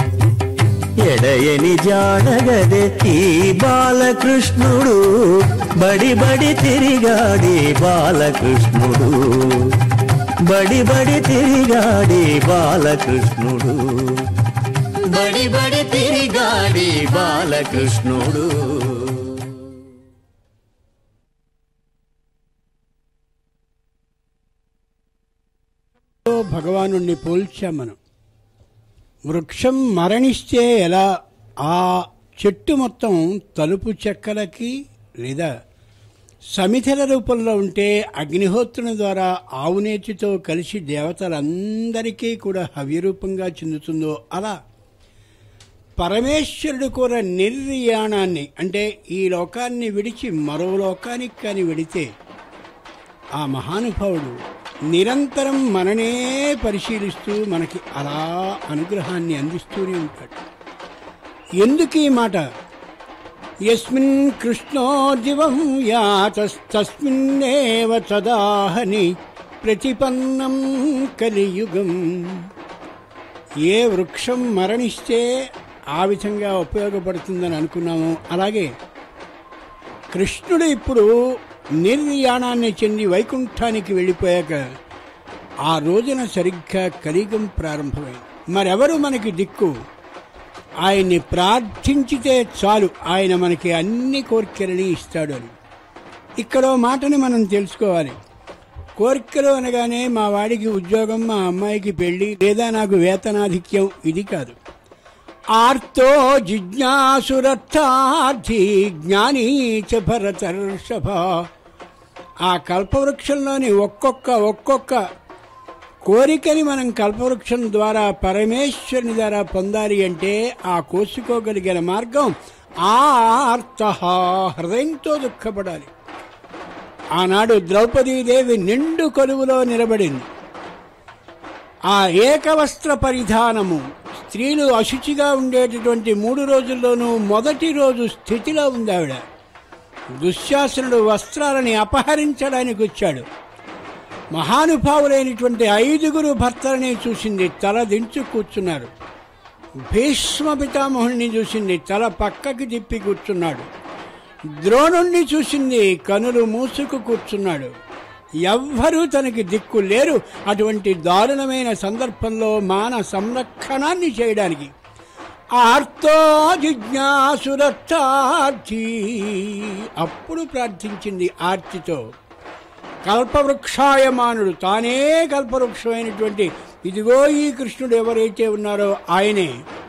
ఎడయని జాడగదే ఈ బాలకృష్ణుడు బడి బడి తిరిగాడి బాలకృష్ణుడు బడి బడి తిరిగాడి బాలకృష్ణుడు బడి బడి తిరిగాడి బాలకృష్ణుడు భగవాను పోల్చాం మనం వృక్షం మరణిస్తే ఎలా ఆ చెట్టు మొత్తం తలుపు చెక్కలకి లేదా సమిధల రూపంలో ఉంటే అగ్నిహోత్రుని ద్వారా ఆవునేతితో కలిసి దేవతలందరికీ కూడా హవ్యరూపంగా చెందుతుందో అలా పరమేశ్వరుడు కూడా నిర్యాణాన్ని అంటే ఈ లోకాన్ని విడిచి మరో లోకానికి కానీ వెడితే ఆ మహానుభావుడు నిరంతరం మననే పరిశీలిస్తూ మనకి అలా అనుగ్రహాన్ని అందిస్తూనే ఉంటాడు ఎందుకు ఈ మాట యస్మిన్ కృష్ణో దివం యాతస్తస్మిన్నేవ తదాహని ప్రతిపన్నం కలియుగం ఏ వృక్షం మరణిస్తే ఆ విధంగా ఉపయోగపడుతుందని అనుకున్నాము అలాగే కృష్ణుడు ఇప్పుడు నిర్యాణాన్ని చెంది వైకుంఠానికి వెళ్ళిపోయాక ఆ రోజున సరిగ్గా కలియుగం ప్రారంభమైంది మరెవరు మనకి దిక్కు ఆయన్ని ప్రార్థించితే చాలు ఆయన మనకి అన్ని కోరికలని ఇస్తాడు అని ఇక్కడో మాటని మనం తెలుసుకోవాలి కోరికలు అనగానే మా వాడికి ఉద్యోగం మా అమ్మాయికి పెళ్లి లేదా నాకు వేతనాధిక్యం ఇది కాదు ఆర్తో జిజ్ఞాసురర్థార్థి జ్ఞానీ చ భరతర్షభ ఆ కల్పవృక్షంలోని ఒక్కొక్క ఒక్కొక్క కోరికని మనం కల్పవృక్షం ద్వారా పరమేశ్వరుని ద్వారా పొందాలి అంటే ఆ కోసుకోగలిగిన మార్గం ఆర్త హృదయంతో దుఃఖపడాలి ఆనాడు ద్రౌపదీదేవి నిండు కొలువులో నిలబడింది ఆ ఏకవస్త్ర పరిధానము స్త్రీలు అశుచిగా ఉండేటటువంటి మూడు రోజుల్లోనూ మొదటి రోజు స్థితిలో ఉంది ఆవిడ దుశ్శాసనుడు వస్త్రాలని అపహరించడానికి వచ్చాడు మహానుభావులైనటువంటి ఐదుగురు భర్తలని చూసింది తల దించు కూర్చున్నారు భీష్మ పితామహుణ్ణి చూసింది తల పక్కకి తిప్పి కూర్చున్నాడు ద్రోణుణ్ణి చూసింది కనులు మూసుకు కూర్చున్నాడు ఎవ్వరూ తనకి దిక్కు లేరు అటువంటి దారుణమైన సందర్భంలో మాన సంరక్షణాన్ని చేయడానికి ఆర్తో జిజ్ఞాసురర్థార్థి అప్పుడు ప్రార్థించింది ఆర్తితో కల్పవృక్షాయమానుడు తానే కల్పవృక్షమైనటువంటి ఇదిగో ఈ కృష్ణుడు ఎవరైతే ఉన్నారో ఆయనే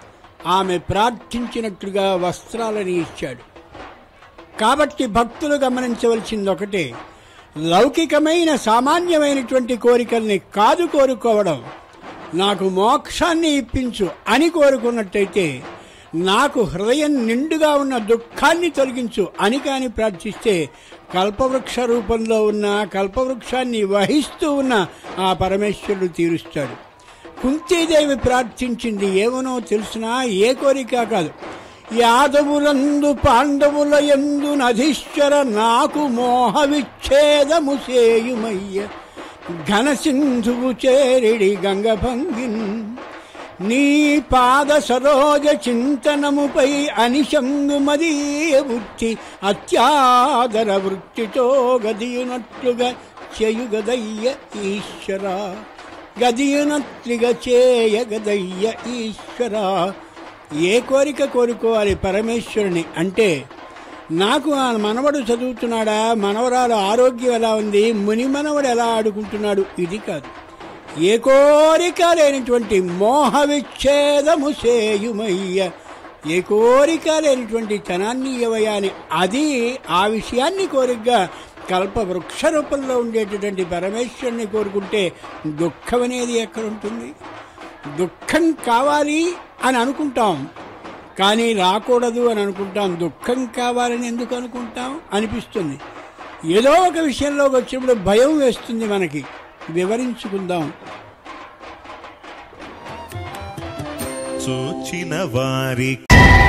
ఆమె ప్రార్థించినట్లుగా వస్త్రాలని ఇచ్చాడు కాబట్టి భక్తులు గమనించవలసింది ఒకటే లౌకికమైన సామాన్యమైనటువంటి కోరికల్ని కాదు కోరుకోవడం నాకు మోక్షాన్ని ఇప్పించు అని కోరుకున్నట్టయితే నాకు హృదయం నిండుగా ఉన్న దుఃఖాన్ని తొలగించు అని కాని ప్రార్థిస్తే కల్పవృక్ష రూపంలో ఉన్న కల్పవృక్షాన్ని వహిస్తూ ఉన్న ఆ పరమేశ్వరుడు తీరుస్తాడు కుంతీదేవి ప్రార్థించింది ఏమనో తెలుసునా ఏ కోరిక కాదు యాదవులందు పాండవుల ఎందు నధీశ్వర నాకు మోహ విచ్ఛేదము చేయుమయ్య ఘన సింధువు చేరిడి గంగభంగిన్ నీ పాద సరోజ చింతనముపై అనిశంగు మదీయ వృత్తి అత్యాదర వృత్తితో గదియునట్లుగా చేయుగదయ్య ఈశ్వర గదియునట్లుగా చేయగదయ్య ఈశ్వర ఏ కోరిక కోరుకోవాలి పరమేశ్వరుని అంటే నాకు ఆ మనవడు చదువుతున్నాడా మనవరాలు ఆరోగ్యం ఎలా ఉంది ముని మనవడు ఎలా ఆడుకుంటున్నాడు ఇది కాదు ఏ కోరిక లేనటువంటి మోహ విచ్ఛేదము చేయుమయ్య ఏ కోరిక లేనటువంటి తనాన్ని ఇవ్వయాని అది ఆ విషయాన్ని కోరికగా కల్ప వృక్ష రూపంలో ఉండేటటువంటి పరమేశ్వరుని కోరుకుంటే దుఃఖం అనేది ఎక్కడ ఉంటుంది దుఃఖం కావాలి అని అనుకుంటాం కానీ రాకూడదు అని అనుకుంటాం దుఃఖం కావాలని ఎందుకు అనుకుంటాం అనిపిస్తుంది ఏదో ఒక విషయంలోకి వచ్చినప్పుడు భయం వేస్తుంది మనకి వివరించుకుందాం చూచిన వారి